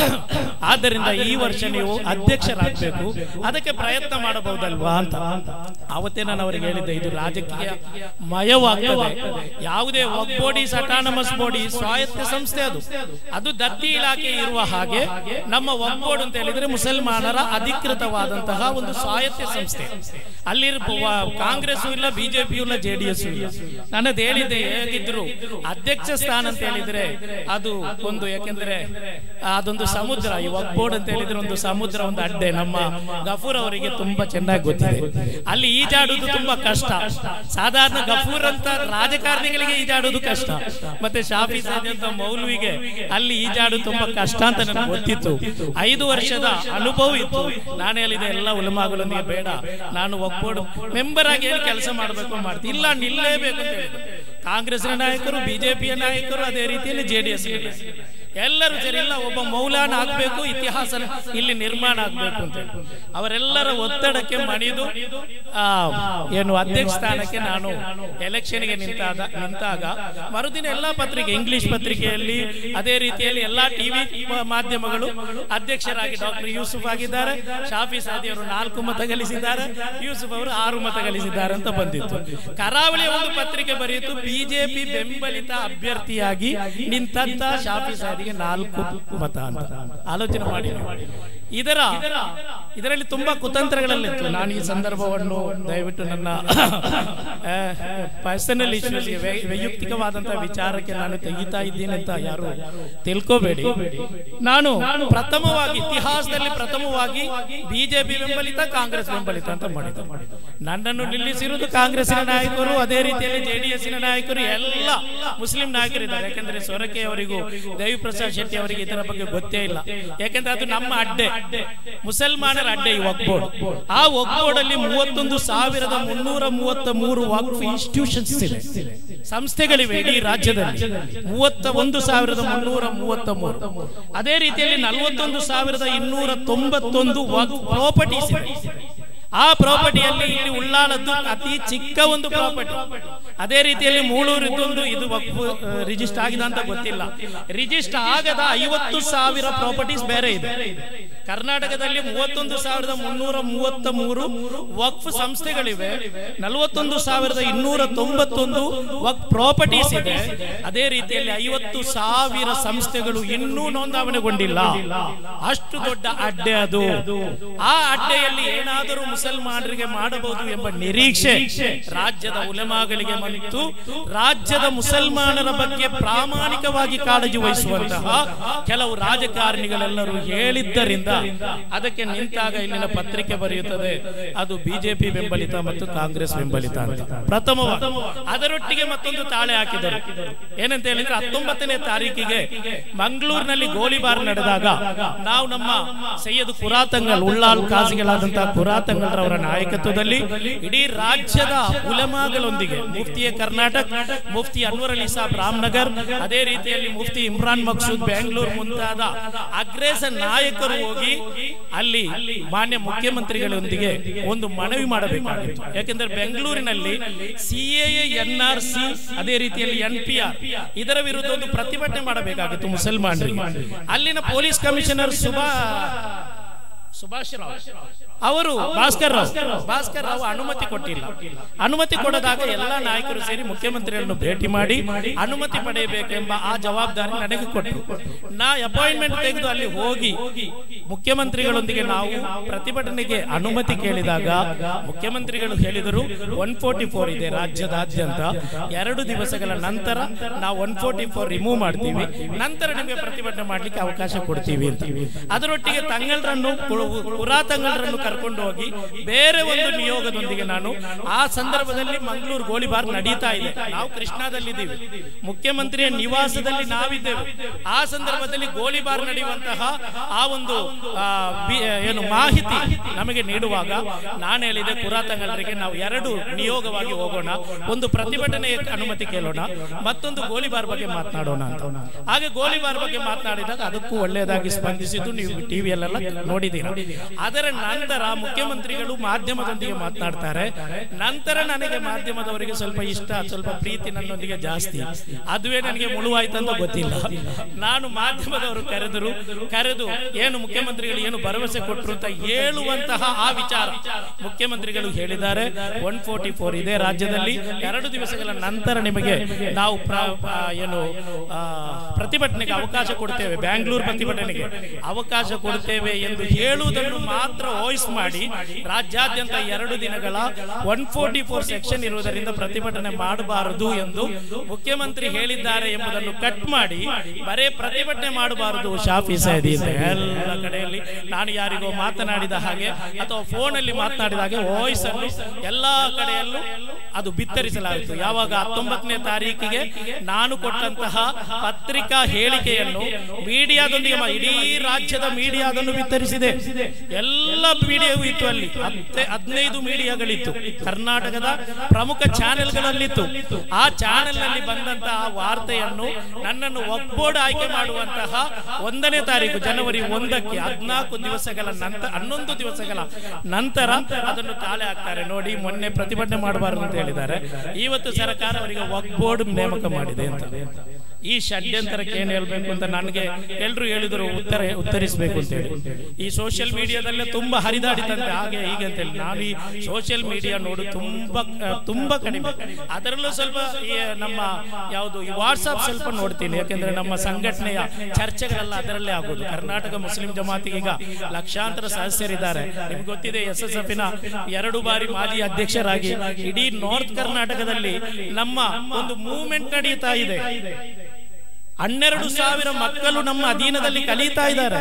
ಆದ್ದರಿಂದ ಈ ವರ್ಷ ನೀವು ಅಧ್ಯಕ್ಷರಾಗಬೇಕು ಅದಕ್ಕೆ ಪ್ರಯತ್ನ ಮಾಡಬಹುದಲ್ವಾ ಅಂತ ಅವತ್ತೇ ನಾನು ಅವರಿಗೆ ಹೇಳಿದ್ದೆ ಇದು ರಾಜಕೀಯ ಮಯವಾಗ್ತದೆ ಯಾವುದೇ ಒಗ್ಬೋಡಿ ಸಟಾನಮಸ್ ಬೋಡಿ ಸ್ವಾಯತ್ತ ಸಂಸ್ಥೆ ಅದು ಅದು ದತ್ತಿ ಇಲಾಖೆ ಇರುವ ಹಾಗೆ ನಮ್ಮ ಒಗ್ಬೋರ್ಡ್ ಅಂತ ಹೇಳಿದ್ರೆ ಮುಸಲ್ಮಾನರ ಅಧಿಕೃತವಾದಂತಹ ಒಂದು ಸ್ವಾಯತ್ತ ಸಂಸ್ಥೆ ಅಲ್ಲಿ ಕಾಂಗ್ರೆಸ್ ಇಲ್ಲ ಬಿಜೆಪಿ ಇಲ್ಲ ಜೆಡಿಎಸ್ ಇಲ್ಲ ನನ್ನದು ಹೇಳಿದ್ದೆ ಹೇಗಿದ್ರು ಅಧ್ಯಕ್ಷ ಸ್ಥಾನ ಅಂತ ಹೇಳಿದ್ರೆ ಅದು ಒಂದು ಯಾಕೆಂದ್ರೆ ಅದೊಂದು ಸಮುದ್ರ ಈ ಒಗ್ಬೋರ್ಡ್ ಅಂತ ಹೇಳಿದ್ರೆ ಒಂದು ಸಮುದ್ರ ಒಂದು ಅಡ್ಡೆ ನಮ್ಮ ಗಫೂರ್ ಅವರಿಗೆ ತುಂಬಾ ಚೆನ್ನಾಗಿ ಗೊತ್ತಿದೆ ಅಲ್ಲಿ ಈಜಾಡುವುದು ತುಂಬಾ ಕಷ್ಟ ಸಾಧಾರಣ ಗಫೂರ್ ಅಂತ ರಾಜಕಾರಣಿಗಳಿಗೆ ಈಜಾಡುವುದು ಕಷ್ಟ ಮತ್ತೆ ಶಾಫಿ ಸಾದಿ ಅಂತ ಮೌಲ್ವಿಗೆ ಅಲ್ಲಿ ಈಜಾಡು ತುಂಬಾ ಕಷ್ಟ ಅಂತ ನನಗೆ ಗೊತ್ತಿತ್ತು ಐದು ವರ್ಷದ ಅನುಭವ ಇತ್ತು ನಾನು ಹೇಳಿದೆ ಎಲ್ಲ ಉಲಮಾಗಳೊಂದಿಗೆ ಬೇಡ ನಾನು ಒಗ್ಬೋರ್ಡ್ ಮೆಂಬರ್ ಆಗಿ ಏನು ಕೆಲಸ ಮಾಡಬೇಕು ಮಾಡ್ತೀನಿ ಇಲ್ಲ ನಿಲ್ಲೇಬೇಕು ಅಂತ ಹೇಳಿದ್ರು ಕಾಂಗ್ರೆಸ್ನ ನಾಯಕರು ಬಿಜೆಪಿಯ ನಾಯಕರು ಅದೇ ರೀತಿಯಲ್ಲಿ ಜೆಡಿಎಸ್ ಎಲ್ಲರೂ ಸರಿ ಇಲ್ಲ ಒಬ್ಬ ಮೌಲಾನ ಆಗ್ಬೇಕು ಇತಿಹಾಸ ಇಲ್ಲಿ ನಿರ್ಮಾಣ ಆಗ್ಬೇಕು ಅಂತ ಹೇಳಿ. ಅವರೆಲ್ಲರ ಒತ್ತಡಕ್ಕೆ ಮಣಿದು ಆ, ಏನು ಅಧ್ಯಕ್ಷ ಸ್ಥಾನಕ್ಕೆ ನಾನು ಎಲೆಕ್ಷನ್ಗೆ ನಿಂತಾಗ ನಿಂತಾಗ ಮರುದಿನ ಎಲ್ಲಾ ಪತ್ರಿಕೆ ಇಂಗ್ಲಿಷ್ ಪತ್ರಿಕೆಯಲ್ಲಿ ಅದೇ ರೀತಿಯಲ್ಲಿ ಎಲ್ಲಾ ಟಿವಿ ಮಾಧ್ಯಮಗಳು ಅಧ್ಯಕ್ಷರಾಗಿ ಡಾಕ್ಟರ್ ಯೂಸುಫ್ ಆಗಿದ್ದಾರೆ ಶಾಫಿ ಸಾದಿ ಅವರು ನಾಲ್ಕು ಮತ ಗಳಿಸಿದ್ದಾರೆ ಯೂಸುಫ್ ಅವರು ಆರು ಮತ ಗಳಿಸಿದ್ದಾರೆ ಅಂತ ಬಂದಿತ್ತು ಕರಾವಳಿಯ ಒಂದು ಪತ್ರಿಕೆ ಬರೆಯಿತು ಬಿಜೆಪಿ ಬೆಂಬಲಿತ ಅಭ್ಯರ್ಥಿಯಾಗಿ ನಿಂತಂತ ಶಾಫಿ ಸಾದಿಗೆ ನಾಲ್ಕು ಮತ ಅಂತ ಆಲೋಚನೆ ಮಾಡಿ ನೀವು. ಇದರ ಇದರಲ್ಲಿ ತುಂಬಾ ಕುತಂತ್ರಗಳಲ್ಲಿತ್ತು ನಾನು ಈ ಸಂದರ್ಭವನ್ನು ದಯವಿಟ್ಟು ನನ್ನ ಪರ್ಸನಲ್ ಇಶ್ಯೂಸ್ಗೆ ವೈಯಕ್ತಿಕವಾದಂತಹ ವಿಚಾರಕ್ಕೆ ನಾನು ತೆಗಿತಾ ಇದ್ದೀನಿ ಅಂತ ಯಾರು ತಿಳ್ಕೋಬೇಡಿ ನಾನು ಪ್ರಥಮವಾಗಿ ಇತಿಹಾಸದಲ್ಲಿ ಪ್ರಥಮವಾಗಿ ಬಿಜೆಪಿ ಬೆಂಬಲಿತ ಕಾಂಗ್ರೆಸ್ ಬೆಂಬಲಿತ ಅಂತ ಮಾಡಿದ್ದೆ ನನ್ನನ್ನು ನಿಲ್ಲಿಸಿರುವುದು ಕಾಂಗ್ರೆಸ್ಸಿನ ನಾಯಕರು ಅದೇ ರೀತಿಯಲ್ಲಿ ಜೆಡಿಎಸ್ಸಿನ ನಾಯಕರು ಎಲ್ಲ ಮುಸ್ಲಿಂ ನಾಯಕರಿದ್ದಾರೆ ಯಾಕೆಂದ್ರೆ ಸೊರಕೆ ಅವರಿಗೂ ದೇವಿ ಪ್ರಸಾದ್ ಶೆಟ್ಟಿ ಅವರಿಗೆ ಇದರ ಬಗ್ಗೆ ಗೊತ್ತೇ ಇಲ್ಲ ಯಾಕೆಂದ್ರೆ ಅದು ನಮ್ಮ ಅಡ್ಡೆ ಮುಸಲ್ಮಾನರ ಅಡ್ಡೆ ಈ ವಕ್ ಬೋರ್ಡ್ ಆ ವಕ್ ಬೋರ್ಡ್ ಅಲ್ಲಿ ಮೂವತ್ತೊಂದು ಸಾವಿರದ ಮುನ್ನೂರ ಮೂವತ್ತ ಮೂರು ವಕ್ಫ್ ಇನ್ಸ್ಟಿಟ್ಯೂಷನ್ಸ್ ಇದೆ ಸಂಸ್ಥೆಗಳಿವೆ ಇಡೀ ರಾಜ್ಯದಲ್ಲಿ ಮೂವತ್ತ ಒಂದು ಸಾವಿರದ ಮುನ್ನೂರ ಮೂವತ್ತ ಮೂರು ಅದೇ ರೀತಿಯಲ್ಲಿ ನಲವತ್ತೊಂದು ಸಾವಿರದ ಇನ್ನೂರ ತೊಂಬತ್ತೊಂದು ವಕ್ಫ್ ಪ್ರಾಪರ್ಟೀಸ್ ಇದೆ ಆ ಪ್ರಾಪರ್ಟಿಯಲ್ಲಿ ಇಲ್ಲಿ ಉಳ್ಳಾಲದ್ದು ಅತಿ ಚಿಕ್ಕ ಒಂದು ಪ್ರಾಪರ್ಟಿ ಅದೇ ರೀತಿಯಲ್ಲಿ ಮೂಳೂರಿದ್ದೊಂದು ಇದು ರಿಜಿಸ್ಟರ್ ಆಗಿದೆ ಅಂತ ಗೊತ್ತಿಲ್ಲ ರಿಜಿಸ್ಟರ್ ಆಗದ ಐವತ್ತು ಸಾವಿರ ಪ್ರಾಪರ್ಟೀಸ್ ಬೇರೆ ಇದೆ ಕರ್ನಾಟಕದಲ್ಲಿ ಮೂವತ್ತೊಂದು ಸಾವಿರದ ಮುನ್ನೂರ ಮೂವತ್ತ ಮೂರು ವಕ್ಫ್ ಸಂಸ್ಥೆಗಳಿವೆ ನಲವತ್ತೊಂದು ಸಾವಿರದ ಇನ್ನೂರ ತೊಂಬತ್ತೊಂದು ವಕ್ ಪ್ರಾಪರ್ಟೀಸ್ ಇದೆ ಅದೇ ರೀತಿಯಲ್ಲಿ ಐವತ್ತು ಸಾವಿರ ಸಂಸ್ಥೆಗಳು ಇನ್ನೂ ನೋಂದಾವಣೆಗೊಂಡಿಲ್ಲ ಅಷ್ಟು ದೊಡ್ಡ ಅಡ್ಡೆ ಅದು ಆ ಅಡ್ಡೆಯಲ್ಲಿ ಏನಾದರೂ ಮುಸಲ್ಮಾನರಿಗೆ ಮಾಡಬಹುದು ಎಂಬ ನಿರೀಕ್ಷೆ ರಾಜ್ಯದ ಉಲೆಮಾಗಳಿಗೆ ಮತ್ತು ರಾಜ್ಯದ ಮುಸಲ್ಮಾನರ ಬಗ್ಗೆ ಪ್ರಾಮಾಣಿಕವಾಗಿ ಕಾಳಜಿ ವಹಿಸುವಂತಹ ಕೆಲವು ರಾಜಕಾರಣಿಗಳೆಲ್ಲರೂ ಹೇಳಿದ್ದರಿಂದ ಅದಕ್ಕೆ ನಿಂತಾಗ ಇಲ್ಲಿನ ಪತ್ರಿಕೆ ಬರೆಯುತ್ತದೆ ಅದು ಬಿಜೆಪಿ ಬೆಂಬಲಿತ ಮತ್ತು ಕಾಂಗ್ರೆಸ್ ಬೆಂಬಲಿತ ಅಂತ ಪ್ರಥಮವಾಗಿ ಅದರೊಟ್ಟಿಗೆ ಮತ್ತೊಂದು ತಾಳೆ ಹಾಕಿದರು ಏನಂತ ಹೇಳಿದ್ರೆ ಹತ್ತೊಂಬತ್ತನೇ ತಾರೀಕಿಗೆ ಮಂಗಳೂರಿನಲ್ಲಿ ಗೋಲಿಬಾರ್ ನಡೆದಾಗ ನಾವು ನಮ್ಮ ಸೈಯದ್ ಕುರಾತಂಗಲ್ ಉಳ್ಳಾಲ್ ಕಾಸಿಗಳಾದಂತಹ ಕುರಾತಂಗಲ್ರವರ ನಾಯಕತ್ವದಲ್ಲಿ ಇಡೀ ರಾಜ್ಯದ ಉಲಮಾಗಳೊಂದಿಗೆ ಮುಫ್ತಿಯ ಕರ್ನಾಟಕ ಮುಫ್ತಿ ಅನ್ವರ್ ಅಲಿ ಸಾಬ್ ರಾಮನಗರ್ ಅದೇ ರೀತಿಯಲ್ಲಿ ಮುಫ್ತಿ ಇಮ್ರಾನ್ ಮಕ್ಸೂದ್ ಬೆಂಗಳೂರು ಮುಂತಾದ ಅಗ್ರೇಸ ನಾಯಕರು ಹೋಗಿ ಅಲ್ಲಿ ಮಾನ್ಯ ಮುಖ್ಯಮಂತ್ರಿಗಳೊಂದಿಗೆ ಒಂದು ಮನವಿ ಮಾಡಬೇಕಾಗಿತ್ತು ಯಾಕೆಂದ್ರೆ ಬೆಂಗಳೂರಿನಲ್ಲಿ ಸಿಎಎ ಎನ್ ಆರ್ ಸಿ ಅದೇ ರೀತಿಯಲ್ಲಿ ಎನ್ ಪಿ ಆರ್ ಇದರ ವಿರುದ್ಧ ಒಂದು ಪ್ರತಿಭಟನೆ ಮಾಡಬೇಕಾಗಿತ್ತು ಮುಸಲ್ಮಾನರಿಗೆ ಅಲ್ಲಿನ ಪೊಲೀಸ್ ಕಮಿಷನರ್ ಸುಭಾ ಸುಭಾಷ್ ರಾವ್ ಅವರು ಭಾಸ್ಕರ್ ರಾವ್ ಭಾಸ್ಕರ್ ರಾವ್ ಅನುಮತಿ ಕೊಟ್ಟಿಲ್ಲ ಅನುಮತಿ ಕೊಡದಾಗ ಎಲ್ಲ ನಾಯಕರು ಸೇರಿ ಮುಖ್ಯಮಂತ್ರಿಗಳನ್ನು ಭೇಟಿ ಮಾಡಿ ಅನುಮತಿ ಪಡೆಯಬೇಕೆಂಬ ಆ ಜವಾಬ್ದಾರಿ ನನಗೆ ಕೊಟ್ಟರು ನಾ ಅಪಾಯಿಂಟ್ಮೆಂಟ್ ತೆಗೆದು ಅಲ್ಲಿ ಹೋಗಿ ಮುಖ್ಯಮಂತ್ರಿಗಳೊಂದಿಗೆ ನಾವು ಪ್ರತಿಭಟನೆಗೆ ಅನುಮತಿ ಕೇಳಿದಾಗ ಮುಖ್ಯಮಂತ್ರಿಗಳು ಹೇಳಿದರು ಒನ್ ಫೋರ್ಟಿ ಫೋರ್ ಇದೆ ರಾಜ್ಯದಾದ್ಯಂತ ಎರಡು ದಿವಸಗಳ ನಂತರ ನಾವು ಒನ್ ಫೋರ್ಟಿ ಫೋರ್ ರಿಮೂವ್ ಮಾಡ್ತೀವಿ ನಂತರ ನಿಮಗೆ ಪ್ರತಿಭಟನೆ ಮಾಡ್ಲಿಕ್ಕೆ ಅವಕಾಶ ಕೊಡ್ತೀವಿ ಅಂತ ಅದರೊಟ್ಟಿಗೆ ತಂಗಳ್ರನ್ನು ಪುರಾ ತಂಗಳ್ರನ್ನು ಕರ್ಕೊಂಡು ಹೋಗಿ ಬೇರೆ ಒಂದು ನಿಯೋಗದೊಂದಿಗೆ ನಾನು ಆ ಸಂದರ್ಭದಲ್ಲಿ ಮಂಗಳೂರು ಗೋಲಿಬಾರ್ ನಡೀತಾ ಇದೆ ನಾವು ಕೃಷ್ಣಾದಲ್ಲಿದ್ದೀವಿ ಮುಖ್ಯಮಂತ್ರಿಯ ನಿವಾಸದಲ್ಲಿ ನಾವಿದ್ದೇವೆ ಆ ಸಂದರ್ಭದಲ್ಲಿ ಗೋಲಿಬಾರ್ ನಡೆಯುವಂತಹ ಆ ಒಂದು ಆ, ಬಿ- ಏನು ಮಾಹಿತಿ ನಮಗೆ ನೀಡುವಾಗ ನಾನು ಹೇಳಿದೆ ಪುರಾತಂಗಲರಿಗೆ ನಾವು ಎರಡು ನಿಯೋಗವಾಗಿ ಹೋಗೋಣ ಒಂದು ಪ್ರತಿಭಟನೆಯ ಅನುಮತಿ ಕೇಳೋಣ ಮತ್ತೊಂದು ಗೋಲಿಬಾರ್ ಬಗ್ಗೆ ಮಾತನಾಡೋಣ ಅಂತ ಹಾಗೆ ಗೋಲಿಬಾರ್ ಬಗ್ಗೆ ಮಾತನಾಡಿದಾಗ ಅದಕ್ಕೂ ಒಳ್ಳೆಯದಾಗಿ ಸ್ಪಂದಿಸಿದ್ದು ನೀವು ಟಿವಿಯಲ್ಲೆಲ್ಲ ನೋಡಿದ್ದೀರಾ ಅದರ ನಂತರ ಮುಖ್ಯಮಂತ್ರಿಗಳು ಮಾಧ್ಯಮದೊಂದಿಗೆ ಮಾತನಾಡ್ತಾರೆ ನಂತರ ನನಗೆ ಮಾಧ್ಯಮದವರಿಗೆ ಸ್ವಲ್ಪ ಇಷ್ಟ ಸ್ವಲ್ಪ ಪ್ರೀತಿ ನನ್ನೊಂದಿಗೆ ಜಾಸ್ತಿ ಅದುವೇ ನನಗೆ ಮುಳುವಾಯ್ತು ಅಂತ ಗೊತ್ತಿಲ್ಲ ನಾನು ಮಾಧ್ಯಮದವರು ಕರೆದರು ಕರೆದು ಏನು ಮುಖ್ಯಮಂತ್ರಿಗಳು ಏನು ಭರವಸೆ ಕೊಟ್ಟರು ಅಂತ ಹೇಳುವಂತಹ ಆ ವಿಚಾರ ಮುಖ್ಯಮಂತ್ರಿಗಳು ಹೇಳಿದ್ದಾರೆ ಒನ್ ಫೋರ್ಟಿ ಫೋರ್ ಇದೆ ರಾಜ್ಯದಲ್ಲಿ ಎರಡು ದಿವಸಗಳ ನಂತರ ನಿಮಗೆ ನಾವು ಪ್ರ- ಆ, ಏನು ಆ, ಪ್ರತಿಭಟನೆಗೆ ಅವಕಾಶ ಕೊಡ್ತೇವೆ ಬ್ಯಾಂಗ್ಳೂರ್ ಪ್ರತಿಭಟನೆಗೆ ಅವಕಾಶ ಕೊಡ್ತೇವೆ ಎಂದು ಹೇಳುವುದನ್ನು ಮಾತ್ರ ವಾಯ್ಸ್ ಮಾಡಿ ರಾಜ್ಯಾದ್ಯಂತ ಎರಡು ದಿನಗಳ ಒನ್ ಫೋರ್ಟಿ ಫೋರ್ ಸೆಕ್ಷನ್ ಇರುವುದರಿಂದ ಪ್ರತಿಭಟನೆ ಮಾಡಬಾರದು ಎಂದು ಮುಖ್ಯಮಂತ್ರಿ ಹೇಳಿದ್ದಾರೆ ಎಂಬುದನ್ನು ಕಟ್ ಮಾಡಿ ಬರೇ ಪ್ರತಿಭಟನೆ ಮಾಡಬಾರದು ಶಾಫಿ ಸೈದಿ ಅಂತ ಎಲ್ಲ ಕಡೆಯಲ್ಲಿ ನಾನು ಯಾರಿಗೋ ಮಾತನಾಡಿದ ಹಾಗೆ ಅಥವಾ ಫೋನಲ್ಲಿ ಮಾತನಾಡಿದ ಹಾಗೆ ವಾಯ್ಸ್ ಅನ್ನು ಎಲ್ಲಾ ಕಡೆಯಲ್ಲೂ ಅದು ಬಿತ್ತರಿಸಲಾಯಿತು ಯಾವಾಗ ಹತ್ತೊಂಬತ್ತನೇ ತಾರೀಕಿಗೆ ನಾನು ಕೊಟ್ಟಂತಹ ಪತ್ರಿಕಾ ಹೇಳಿಕೆಯನ್ನು ಮೀಡಿಯಾದೊಂದಿಗೆ ಮಾ- ಇಡೀ ರಾಜ್ಯದ ಮೀಡಿಯಾ ಅದನ್ನು ಬಿತ್ತರಿಸಿದೆ ಎಲ್ಲ ಮೀಡಿಯಾವು ಇತ್ತು ಅಲ್ಲಿ ಹತ್ತೆ ಹದಿನೈದು ಮೀಡಿಯಾಗಳಿತ್ತು ಕರ್ನಾಟಕದ ಪ್ರಮುಖ ಚಾನೆಲ್ಗಳಲ್ಲಿತ್ತು ಆ ಚಾನೆಲ್ ನಲ್ಲಿ ಬಂದಂತಹ ಆ ವಾರ್ತೆಯನ್ನು ನನ್ನನ್ನು ಒಕ್ಬೋರ್ಡ್ ಆಯ್ಕೆ ಮಾಡುವಂತಹ ಒಂದನೇ ತಾರೀಕು ಜನವರಿ ಒಂದಕ್ಕೆ ಹದಿನಾಲ್ಕು ದಿವಸಗಳ ನಂತರ ಹನ್ನೊಂದು ದಿವಸಗಳ ನಂತರ ಅದನ್ನು ತಾಳೆ ಹಾಕ್ತಾರೆ ನೋಡಿ ಮೊನ್ನೆ ಪ್ರತಿಭಟನೆ ಮಾಡಬಾರದು ಅಂತ ಹೇಳಿದ್ದಾರೆ ಇವತ್ತು ಸರ್ಕಾರ ಅವರಿಗೆ ಒಕ್ಬೋರ್ಡ್ ನೇಮಕ ಮಾಡಿದೆ ಅಂತ ಈ ಷಡ್ಯಂತರಕ್ಕೆ ಏನ್ ಹೇಳ್ಬೇಕು ಅಂತ ನನಗೆ ಎಲ್ರು ಹೇಳಿದ್ರು ಉತ್ತರ ಉತ್ತರಿಸಬೇಕು ಅಂತ ಹೇಳಿ ಈ ಸೋಷಿಯಲ್ ಸೋಷಿಯಲ್ ಮೀಡಿಯಾದಲ್ಲೇ ತುಂಬಾ ಹರಿದಾಡಿದಂತೆ ಹಾಗೆ ಹೀಗೆ ಅಂತ ಹೇಳಿ ನಾನು ಈ ಸೋಷಿಯಲ್ ಮೀಡಿಯಾ ನೋಡು ತುಂಬಾ ಆ, ತುಂಬಾ ಕಡಿಮೆ ಅದರಲ್ಲೂ ಸ್ವಲ್ಪ ಈ ನಮ್ಮ ಯಾವುದು ಈ ವಾಟ್ಸಪ್ ಸ್ವಲ್ಪ ನೋಡ್ತೀನಿ ಯಾಕೆಂದ್ರೆ ನಮ್ಮ ಸಂಘಟನೆಯ ಚರ್ಚೆಗಳೆಲ್ಲ ಅದರಲ್ಲೇ ಆಗೋದು ಕರ್ನಾಟಕ ಮುಸ್ಲಿಂ ಜಮಾತಿಗೆ ಈಗ ಲಕ್ಷಾಂತರ ಸದಸ್ಯರಿದ್ದಾರೆ ನಿಮ್ಗೆ ಗೊತ್ತಿದೆ ಎಸ್ ಎಸ್ ಎಫ್ ಎರಡು ಬಾರಿ ಮಾಜಿ ಅಧ್ಯಕ್ಷರಾಗಿ ಇಡೀ ನಾರ್ತ್ ಕರ್ನಾಟಕದಲ್ಲಿ ನಮ್ಮ ಒಂದು ಮೂವ್ಮೆಂಟ್ ನಡೀತಾ ಇದೆ ಹನ್ನೆರಡು ಸಾವಿರ ಮಕ್ಕಳು ನಮ್ಮ ಅಧೀನದಲ್ಲಿ ಕಲಿತಾ ಇದ್ದಾರೆ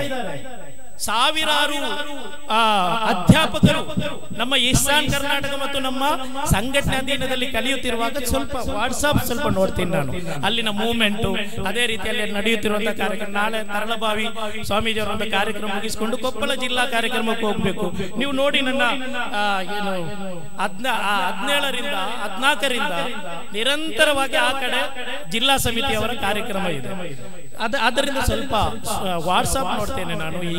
ಸಾವಿರಾರು ಆ, ಅಧ್ಯಾಪಕರು ನಮ್ಮ ಈಶಾನ್ ಕರ್ನಾಟಕ ಮತ್ತು ನಮ್ಮ ಸಂಘಟನೆ ಅಧೀನದಲ್ಲಿ ಕಲಿಯುತ್ತಿರುವಾಗ ಸ್ವಲ್ಪ ವಾಟ್ಸಪ್ ಸ್ವಲ್ಪ ನೋಡ್ತೀನಿ ನಾನು ಅಲ್ಲಿನ ಮೂವ್ಮೆಂಟು ಅದೇ ರೀತಿಯಲ್ಲಿ ನಡೆಯುತ್ತಿರುವಂತಹ ಕಾರ್ಯಕ್ರಮ ನಾಳೆ ತರಳಬಾವಿ ಸ್ವಾಮೀಜಿ ಅವರ ಒಂದು ಕಾರ್ಯಕ್ರಮ ಮುಗಿಸಿಕೊಂಡು ಕೊಪ್ಪಳ ಜಿಲ್ಲಾ ಕಾರ್ಯಕ್ರಮಕ್ಕೆ ಹೋಗ್ಬೇಕು ನೀವು ನೋಡಿ ನನ್ನ ಆ, ಏನು ಹದ್ನ ಆ, ಹದಿನೇಳರಿಂದ ಹದಿನಾಲ್ಕರಿಂದ ನಿರಂತರವಾಗಿ ಆ ಕಡೆ ಜಿಲ್ಲಾ ಸಮಿತಿಯವರ ಕಾರ್ಯಕ್ರಮ ಇದೆ ಅದ ಅದರಿಂದ ಸ್ವಲ್ಪ ವಾಟ್ಸಪ್ ನೋಡ್ತೇನೆ ನಾನು ಈ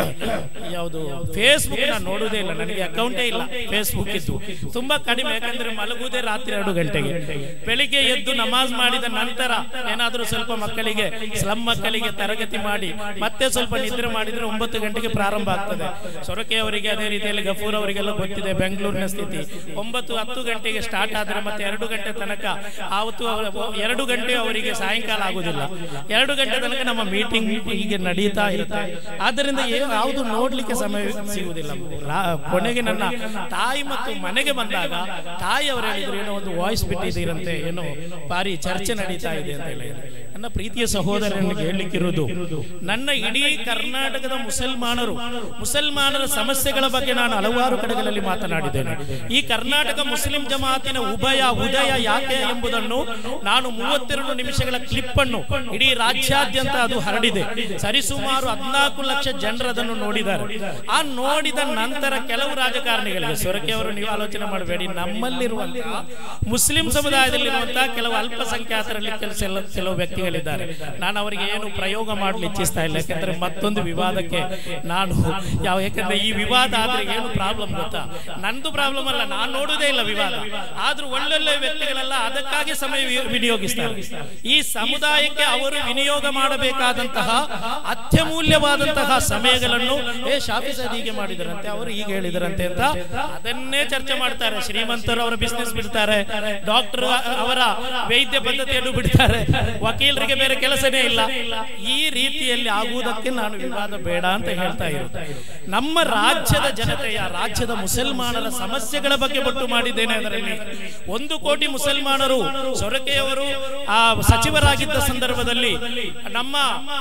ಯಾವುದು ಫೇಸ್ಬುಕ್ ನಾನು ನೋಡುವುದೇ ಇಲ್ಲ ನನಗೆ ಅಕೌಂಟೇ ಇಲ್ಲ ಫೇಸ್ಬುಕ್ ಇದ್ದು ತುಂಬಾ ಕಡಿಮೆ ಯಾಕಂದ್ರೆ ಮಲಗುವುದೇ ರಾತ್ರಿ ಎರಡು ಗಂಟೆಗೆ ಬೆಳಿಗ್ಗೆ ಎದ್ದು ನಮಾಜ್ ಮಾಡಿದ ನಂತರ ಏನಾದರೂ ಸ್ವಲ್ಪ ಮಕ್ಕಳಿಗೆ ಸ್ಲಮ್ ಮಕ್ಕಳಿಗೆ ತರಗತಿ ಮಾಡಿ ಮತ್ತೆ ಸ್ವಲ್ಪ ನಿದ್ರೆ ಮಾಡಿದ್ರೆ ಒಂಬತ್ತು ಗಂಟೆಗೆ ಪ್ರಾರಂಭ ಆಗ್ತದೆ ಸೊರಕೆ ಅವರಿಗೆ ಅದೇ ರೀತಿಯಲ್ಲಿ ಗಫೂರ್ ಅವರಿಗೆಲ್ಲ ಗೊತ್ತಿದೆ ಬೆಂಗಳೂರಿನ ಸ್ಥಿತಿ ಒಂಬತ್ತು ಹತ್ತು ಗಂಟೆಗೆ ಸ್ಟಾರ್ಟ್ ಆದ್ರೆ ಮತ್ತೆ ಎರಡು ಗಂಟೆ ತನಕ ಆವತ್ತು ಅವರ- ಎರಡು ಗಂಟೆ ಅವರಿಗೆ ಸಾಯಂಕಾಲ ಆಗುದಿಲ್ಲ ಎರಡು ಗಂಟೆ ತನಕ ನಮ್ಮ ಮೀಟಿಂಗ್ ಹೀಗೆ ನಡೀತಾ ಇರುತ್ತೆ ಆದ್ದರಿಂದ ಏ- ಯಾವುದು ನೋಡ್ಲಿಕ್ಕೆ ಸಮಯ ಸಿಗುವುದಿಲ್ಲ ರಾ- ಕೊನೆಗೆ ನನ್ನ ತಾಯಿ ಮತ್ತು ಮನೆಗೆ ಬಂದಾಗ ತಾಯಿ ಅವರು ಹೇಳಿದ್ರು ಏನೋ ಒಂದು ವಾಯ್ಸ್ ಬಿಟ್ಟಿದ್ದೀರಂತೆ ಏನೋ ಭಾರಿ ಚರ್ಚೆ ನಡೀತಾ ಇದೆ ಅಂತ ಹೇಳಿ ನನ್ನ ಪ್ರೀತಿಯ ಸಹೋದರನಿಗೆ ಹೇಳಲಿಕ್ಕಿರುವುದು ನನ್ನ ಇಡೀ ಕರ್ನಾಟಕದ ಮುಸಲ್ಮಾನರು ಮುಸಲ್ಮಾನರ ಸಮಸ್ಯೆಗಳ ಬಗ್ಗೆ ನಾನು ಹಲವಾರು ಕಡೆಗಳಲ್ಲಿ ಮಾತನಾಡಿದ್ದೇನೆ ಈ ಕರ್ನಾಟಕ ಮುಸ್ಲಿಂ ಜಮಾತಿನ ಉಭಯ ಉದಯ ಯಾಕೆ ಎಂಬುದನ್ನು ನಾನು ಮೂವತ್ತೆರಡು ನಿಮಿಷಗಳ ಕ್ಲಿಪ್ ಅನ್ನು ಇಡೀ ರಾಜ್ಯಾದ್ಯಂತ ಅದು ಹರಡಿದೆ ಸರಿಸುಮಾರು ಹದಿನಾಲ್ಕು ಲಕ್ಷ ಜನರು ಅದನ್ನು ನೋಡಿದ್ದಾರೆ ಆ ನೋಡಿದ ನಂತರ ಕೆಲವು ರಾಜಕಾರಣಿಗಳಿಗೆ ಸೊರಕೆ ಅವರು ನೀವು ಆಲೋಚನೆ ಮಾಡಬೇಡಿ ನಮ್ಮಲ್ಲಿರುವಂತಹ ಮುಸ್ಲಿಂ ಸಮುದಾಯದಲ್ಲಿರುವಂತಹ ಕೆಲವು ಅಲ್ಪಸಂಖ್ಯಾತರಲ್ಲಿ ಕೆಲಸ ಕೆಲವು ವ್ಯಕ್ತಿಗಳಿದ್ದಾರೆ ನಾನು ಅವರಿಗೆ ಏನು ಪ್ರಯೋಗ ಮಾಡಲು ಇಚ್ಛಿಸ್ತಾ ಇಲ್ಲ ಯಾಕಂದ್ರೆ ಮತ್ತೊಂದು ವಿವಾದಕ್ಕೆ ನಾನು ಯಾವ ಯಾಕಂದ್ರೆ ಈ ವಿವಾದ ಆದ್ರೆ ಏನು ಪ್ರಾಬ್ಲಮ್ ಗೊತ್ತಾ ನಂದು ಪ್ರಾಬ್ಲಮ್ ಅಲ್ಲ ನಾನು ನೋಡುವುದೇ ಇಲ್ಲ ವಿವಾದ ಆದ್ರೂ ಒಳ್ಳೊಳ್ಳೆ ವ್ಯಕ್ತಿಗಳೆಲ್ಲ ಅದಕ್ಕಾಗಿ ಸಮಯ ವಿ- ವಿನಿಯೋಗಿಸ್ತಾರೆ ಈ ಸಮುದಾಯಕ್ಕೆ ಅವರು ವಿನಿಯೋಗ ಮಾಡಬೇಕಾದಂತಹ ಅತ್ಯಮೂಲ್ಯವಾದಂತಹ ಸಮಯಗಳನ್ನು ಏ ಶಾಫಿ ಸದ್ ಹೀಗೆ ಮಾಡಿದರಂತೆ ಅವರು ಹೀಗೆ ಹೇಳಿದರಂತೆ ಅಂತ ಅದನ್ನೇ ಚರ್ಚೆ ಮಾಡ್ತಾರೆ ಶ್ರೀಮಂತರು ಅವರ ಬಿಸ್ನೆಸ್ ಬಿಡ್ತಾರೆ ಡಾಕ್ಟರ್ ಅವರ ವೈದ್ಯ ಪದ್ಧತಿಯನ್ನು ಬಿಡ್ತಾರೆ ವಕೀಲರಿಗೆ ಬೇರೆ ಕೆಲಸನೇ ಇಲ್ಲ ಈ ರೀತಿಯಲ್ಲಿ ಆಗುವುದಕ್ಕೆ ನಾನು ವಿವಾದ ಬೇಡ ಅಂತ ಹೇಳ್ತಾ ಇರುತ್ತೆ ನಮ್ಮ ರಾಜ್ಯದ ಜನತೆಯ ರಾಜ್ಯದ ಮುಸಲ್ಮಾನರ ಸಮಸ್ಯೆಗಳ ಬಗ್ಗೆ ಬೊಟ್ಟು ಮಾಡಿದ್ದೇನೆ ಅದರಲ್ಲಿ ಒಂದು ಕೋಟಿ ಮುಸಲ್ಮಾನರು ಸೊರಕೆಯವರು ಆ ಸಚಿವರಾಗಿದ್ದ ಸಂದರ್ಭದಲ್ಲಿ ನಮ್ಮ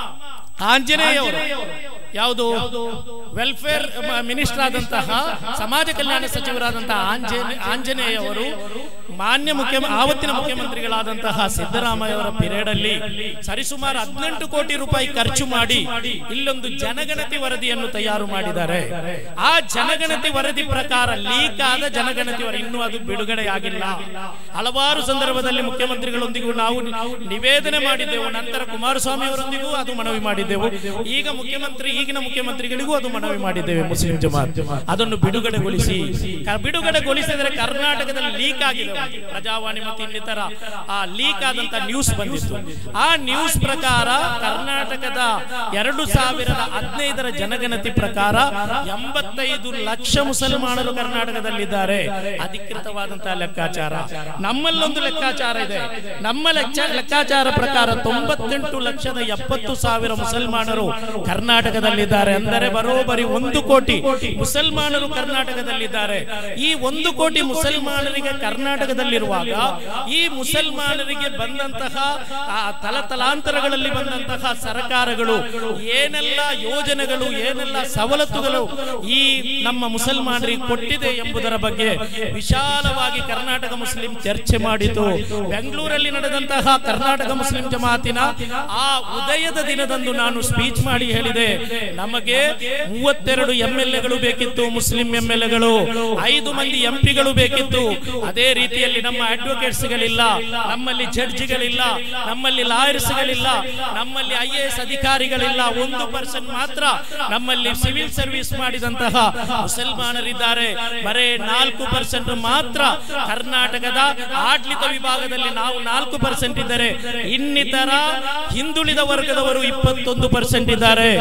ಆಂಜನೇಯವರು ಯಾವುದು ವೆಲ್ಫೇರ್ ಮಿನಿಸ್ಟರ್ ಆದಂತಹ ಸಮಾಜ ಕಲ್ಯಾಣ ಸಚಿವರಾದಂತಹ ಆಂಜನೇ ಆಂಜನೇಯವರು ಮಾನ್ಯ ಮುಖ್ಯ ಆವತ್ತಿನ ಮುಖ್ಯಮಂತ್ರಿಗಳಾದಂತಹ ಸಿದ್ದರಾಮಯ್ಯ ಅವರ ಪಿರಿಯಡ್ ಅಲ್ಲಿ ಸರಿಸುಮಾರು ಹದಿನೆಂಟು ಕೋಟಿ ರೂಪಾಯಿ ಖರ್ಚು ಮಾಡಿ ಇಲ್ಲೊಂದು ಜನಗಣತಿ ವರದಿಯನ್ನು ತಯಾರು ಮಾಡಿದ್ದಾರೆ ಆ ಜನಗಣತಿ ವರದಿ ಪ್ರಕಾರ ಲೀಕ್ ಆದ ಜನಗಣತಿ ವರದಿ ಇನ್ನೂ ಅದು ಬಿಡುಗಡೆ ಆಗಿಲ್ಲ ಹಲವಾರು ಸಂದರ್ಭದಲ್ಲಿ ಮುಖ್ಯಮಂತ್ರಿಗಳೊಂದಿಗೂ ನಾವು ನಿವೇದನೆ ಮಾಡಿದ್ದೆವು ನಂತರ ಕುಮಾರಸ್ವಾಮಿ ಅವರೊಂದಿಗೂ ಅದು ಮನವಿ ಮಾಡಿದ್ದೆವು ಈಗ ಮುಖ್ಯಮಂತ್ರಿ ಈಗಿನ ಮುಖ್ಯಮಂತ್ರಿಗಳಿಗೂ ಅದು ಮನವಿ ಮಾಡಿದ್ದೇವೆ ಮುಸ್ಲಿಂ ಜಮಾತ್ ಅದನ್ನು ಬಿಡುಗಡೆಗೊಳಿಸಿ ಕ- ಬಿಡುಗಡೆಗೊಳಿಸಿದರೆ ಕರ್ನಾಟಕದಲ್ಲಿ ಲೀಕ್ ಆಗಿದೆ ಒಂದು. ಪ್ರಜಾವಾಣಿ ಮತ್ತು ಇನ್ನಿತರ ಆ ಲೀಕ್ ಆದಂತ ನ್ಯೂಸ್ ಬಂದಿತ್ತು ಆ ನ್ಯೂಸ್ ಪ್ರಕಾರ ಕರ್ನಾಟಕದ ಎರಡು ಸಾವಿರದ ಹದಿನೈದರ ಜನಗಣತಿ ಪ್ರಕಾರ ಎಂಬತ್ತೈದು ಲಕ್ಷ ಮುಸಲ್ಮಾನರು ಕರ್ನಾಟಕದಲ್ಲಿದ್ದಾರೆ ಅಧಿಕೃತವಾದಂತಹ ಲೆಕ್ಕಾಚಾರ ನಮ್ಮಲ್ಲೊಂದು ಲೆಕ್ಕಾಚಾರ ಇದೆ ನಮ್ಮ ಲೆಕ್ಕ ಲೆಕ್ಕಾಚಾರ ಪ್ರಕಾರ ತೊಂಬತ್ತೆಂಟು ಲಕ್ಷದ ಎಪ್ಪತ್ತು ಸಾವಿರ ಮುಸಲ್ಮಾನರು ಕರ್ನಾಟಕದಲ್ಲಿದ್ದಾರೆ ಅಂದರೆ ಬರೋಬರಿ ಒಂದು ಕೋಟಿ ಮುಸಲ್ಮಾನರು ಕರ್ನಾಟಕದಲ್ಲಿದ್ದಾರೆ ಈ ಒಂದು ಕೋಟಿ ಮುಸಲ್ಮಾನರಿಗೆ ಕರ್ನಾಟಕದಲ್ಲಿರುವಾಗ ಈ ಮುಸಲ್ಮಾನರಿಗೆ ಬಂದಂತಹ ಆ ತಲತಲಾಂತರಗಳಲ್ಲಿ ಬಂದಂತಹ ಸರ್ಕಾರಗಳು ಏನೆಲ್ಲ ಯೋಜನೆಗಳು ಏನೆಲ್ಲ ಸವಲತ್ತುಗಳು ಈ ನಮ್ಮ ಮುಸಲ್ಮಾನರಿಗೆ ಕೊಟ್ಟಿದೆ ಎಂಬುದರ ಬಗ್ಗೆ ವಿಶಾಲವಾಗಿ ಕರ್ನಾಟಕ ಮುಸ್ಲಿಂ ಚರ್ಚೆ ಮಾಡಿತು ಬೆಂಗಳೂರಲ್ಲಿ ನಡೆದಂತಹ ಕರ್ನಾಟಕ ಮುಸ್ಲಿಂ ಜಮಾತಿನ ಆ ಉದಯದ ದಿನದಂದು ನಾನು ಸ್ಪೀಚ್ ಮಾಡಿ ಹೇಳಿದೆ ನಮಗೆ ಮೂವತ್ತೆರಡು ಎಂ ಎಲ್ ಎಗಳು ಬೇಕಿತ್ತು ಮುಸ್ಲಿಂ ಎಂ ಎಲ್ ಎಗಳು ಐದು ಮಂದಿ ಎಂ ಪಿಗಳು ಬೇಕಿತ್ತು ಅದೇ ರೀತಿಯಲ್ಲಿ ನಮ್ಮ ಅಡ್ವೊಕೇಟ್ಸ್ ಗಳಿಲ್ಲ ನಮ್ಮಲ್ಲಿ ಜಡ್ಜಿಗಳಿಲ್ಲ ನಮ್ಮಲ್ಲಿ ಲಾಯರ್ಸ್ ಗಳಿಲ್ಲ ನಮ್ಮಲ್ಲಿ ಐ ಎ ಎಸ್ ಅಧಿಕಾರಿಗಳಿಲ್ಲ ಒಂದು ಪರ್ಸೆಂಟ್ ಮಾತ್ರ ನಮ್ಮಲ್ಲಿ ಸಿವಿಲ್ ಸರ್ವಿಸ್ ಮಾಡಿದಂತಹ ಮುಸಲ್ಮಾನರಿದ್ದಾರೆ ಬರೇ ನಾಲ್ಕು ಪರ್ಸೆಂಟ್ ಮಾತ್ರ ಕರ್ನಾಟಕದ ಆಡಳಿತ ವಿಭಾಗದಲ್ಲಿ ನಾವು ನಾಲ್ಕು ಪರ್ಸೆಂಟ್ ಇದ್ದರೆ ಇನ್ನಿತರ ಹಿಂದುಳಿದ ವರ್ಗದವರು ಇಪ್ಪತ್ತೊಂದು ಪರ್ಸೆಂಟ್ ಇದ್ದಾರೆ ಇನ್ನು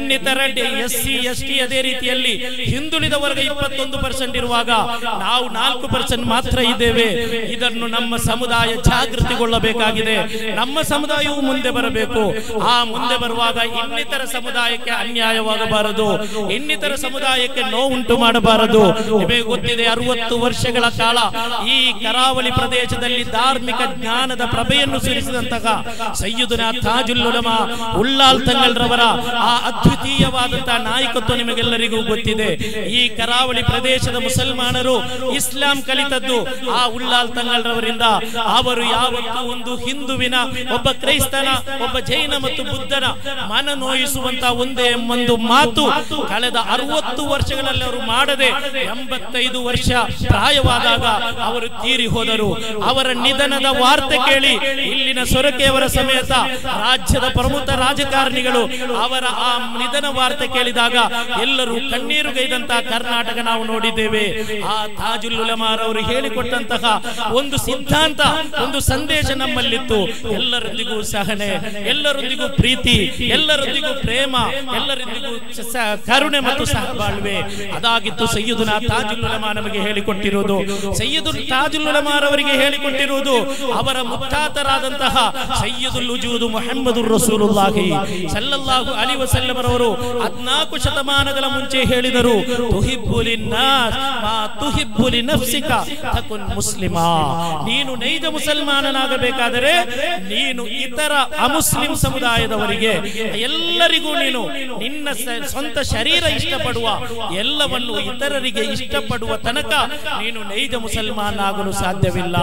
ಇನ್ನಿತರ ಎಸ್ ಸಿ ಎಸ್ ಟಿ ಅದೇ ರೀತಿಯಲ್ಲಿ ಹಿಂದುಳಿದ ವರ್ಗ ಇಪ್ಪತ್ತೊಂದು ಪರ್ಸೆಂಟ್ ಇರುವಾಗ ನಾವು ನಾಲ್ಕು ಪರ್ಸೆಂಟ್ ಮಾತ್ರ ಇದ್ದೇವೆ ಇದನ್ನು ನಮ್ಮ ಸಮುದಾಯ ಜಾಗೃತಿಗೊಳ್ಳಬೇಕಾಗಿದೆ ನಮ್ಮ ಸಮುದಾಯವು ಮುಂದೆ ಬರಬೇಕು ಆ ಮುಂದೆ ಬರುವಾಗ ಇನ್ನಿತರ ಸಮುದಾಯಕ್ಕೆ ಅನ್ಯಾಯವಾಗಬಾರದು ಇನ್ನಿತರ ಸಮುದಾಯಕ್ಕೆ ನೋವುಂಟು ಮಾಡಬಾರದು ನಿಮಗೆ ಗೊತ್ತಿದೆ ಅರವತ್ತು ವರ್ಷಗಳ ಕಾಲ ಈ ಕರಾವಳಿ ಪ್ರದೇಶದಲ್ಲಿ ಧಾರ್ಮಿಕ ಜ್ಞಾನದ ಪ್ರಭೆಯನ್ನು ಸುರಿಸಿದಂತಹ ಸಯ್ಯುದನ ತಾಜುಲ್ ಉಲಮಾ ಉಳ್ಳಾಲ್ ತಂಗಲ್ರವರ ಆ ಅದ್ವಿತೀಯವಾದಂತಹ ನಾಯಕತ್ವ ನಿಮಗೆಲ್ಲರಿಗೂ ಗೊತ್ತಿದೆ ಈ ಕರಾವಳಿ ಪ್ರದೇಶದ ಮುಸಲ್ಮಾನರು ಇಸ್ಲಾಂ ಕಲಿತದ್ದು ಆ ಉಳ್ಳಾಲ್ ತಂಗಲ್ರವರಿಂದ ಅವರು ಯಾವತ್ತೂ ಒಂದು ಹಿಂದುವಿನ ಒಬ್ಬ ಕ್ರೈಸ್ತನ ಒಬ್ಬ ಜೈನ ಮತ್ತು ಬುದ್ಧನ ಮನ ನೋಯಿಸುವಂತ ಒಂದೇ ಒಂದು ಮಾತು ಕಳೆದ ಅರವತ್ತು ವರ್ಷಗಳಲ್ಲಿ ಅವರು ಮಾಡದೆ ಎಂಬತ್ತೈದು ವರ್ಷ ಪ್ರಾಯವಾದಾಗ ಅವರು ತೀರಿ ಹೋದರು ಅವರ ನಿಧನದ ವಾರ್ತೆ ಕೇಳಿ ಇಲ್ಲಿನ ಸೊರಕೆಯವರ ಸಮೇತ ರಾಜ್ಯದ ಪ್ರಮುಖ ರಾಜಕಾರಣಿಗಳು ಅವರ ಆ ನಿಧನ ವಾರ್ತೆ ಕೇಳಿದಾಗ ಎಲ್ಲರೂ ಕಣ್ಣೀರುಗೈದಂತಹ ಕರ್ನಾಟಕ ನಾವು ನೋಡಿದ್ದೇವೆ ಆ ತಾಜುಲ್ ಉಲಮಾರ್ ಅವರು ಹೇಳಿಕೊಟ್ಟಂತಹ ಒಂದು ಸಿದ್ಧಾಂತ ಒಂದು ಸಂದೇಶ ನಮ್ಮಲ್ಲಿತ್ತು ಎಲ್ಲರೊಂದಿಗೂ ಸಹನೆ ಎಲ್ಲರೊಂದಿಗೂ ಪ್ರೀತಿ ಎಲ್ಲರೊಂದಿಗೂ ಪ್ರೇಮ ಎಲ್ಲರೊಂದಿಗೂ ಸ- ಸ- ಕರುಣೆ ಮತ್ತು ಸಹಬಾಳ್ವೆ ಅದಾಗಿತ್ತು ಸಯ್ಯದುನ ತಾಜುಲ್ ಉಲಮಾ ನಮಗೆ ಹೇಳಿಕೊಟ್ಟಿರುವುದು ಸಯ್ಯದುಲ್ ತಾಜುಲ್ ಉಲಮಾರ್ ಅವರಿಗೆ ಹೇಳಿಕೊಟ್ಟಿರುವುದು ಅವರ ಮುಕ್ತಾತರಾದಂತಹ ಸಯ್ಯದುಲ್ ಉಜೂದು ಮೊಹಮ್ಮದುರ್ ರಸೂಲುಲ್ಲಾಹಿ ಸಲ್ಲಲ್ಲಾಹು ಅಲಿ ವಸಲ್ಲಮರವರು ಹದ್ನಾಲ್ಕು ಶತಮಾನಗಳ ಮುಂಚೆ ಹೇಳಿದರು ತುಹಿಬ್ಬುಲಿ ನಾಸ್ ಮಾ ತುಹಿಬ್ಬುಲಿ ನಫ್ಸಿಕ ತಕುನ್ ಮುಸ್ಲಿಮಾ ನೀನು ನೈಜ ಮುಸಲ್ಮಾನನಾಗಬೇಕಾದರೆ ನೀನು ಇತರ ಅಮುಸ್ಲಿಂ ಸಮುದಾಯದವರಿಗೆ ಎಲ್ಲರಿಗೂ ನೀನು ನಿನ್ನ ಸ- ಸ್ವಂತ ಶರೀರ ಇಷ್ಟಪಡುವ ಎಲ್ಲವನ್ನು ಇತರರಿಗೆ ಇಷ್ಟಪಡುವ ತನಕ ನೀನು ನೈಜ ಮುಸಲ್ಮಾನ ಆಗಲು ಸಾಧ್ಯವಿಲ್ಲ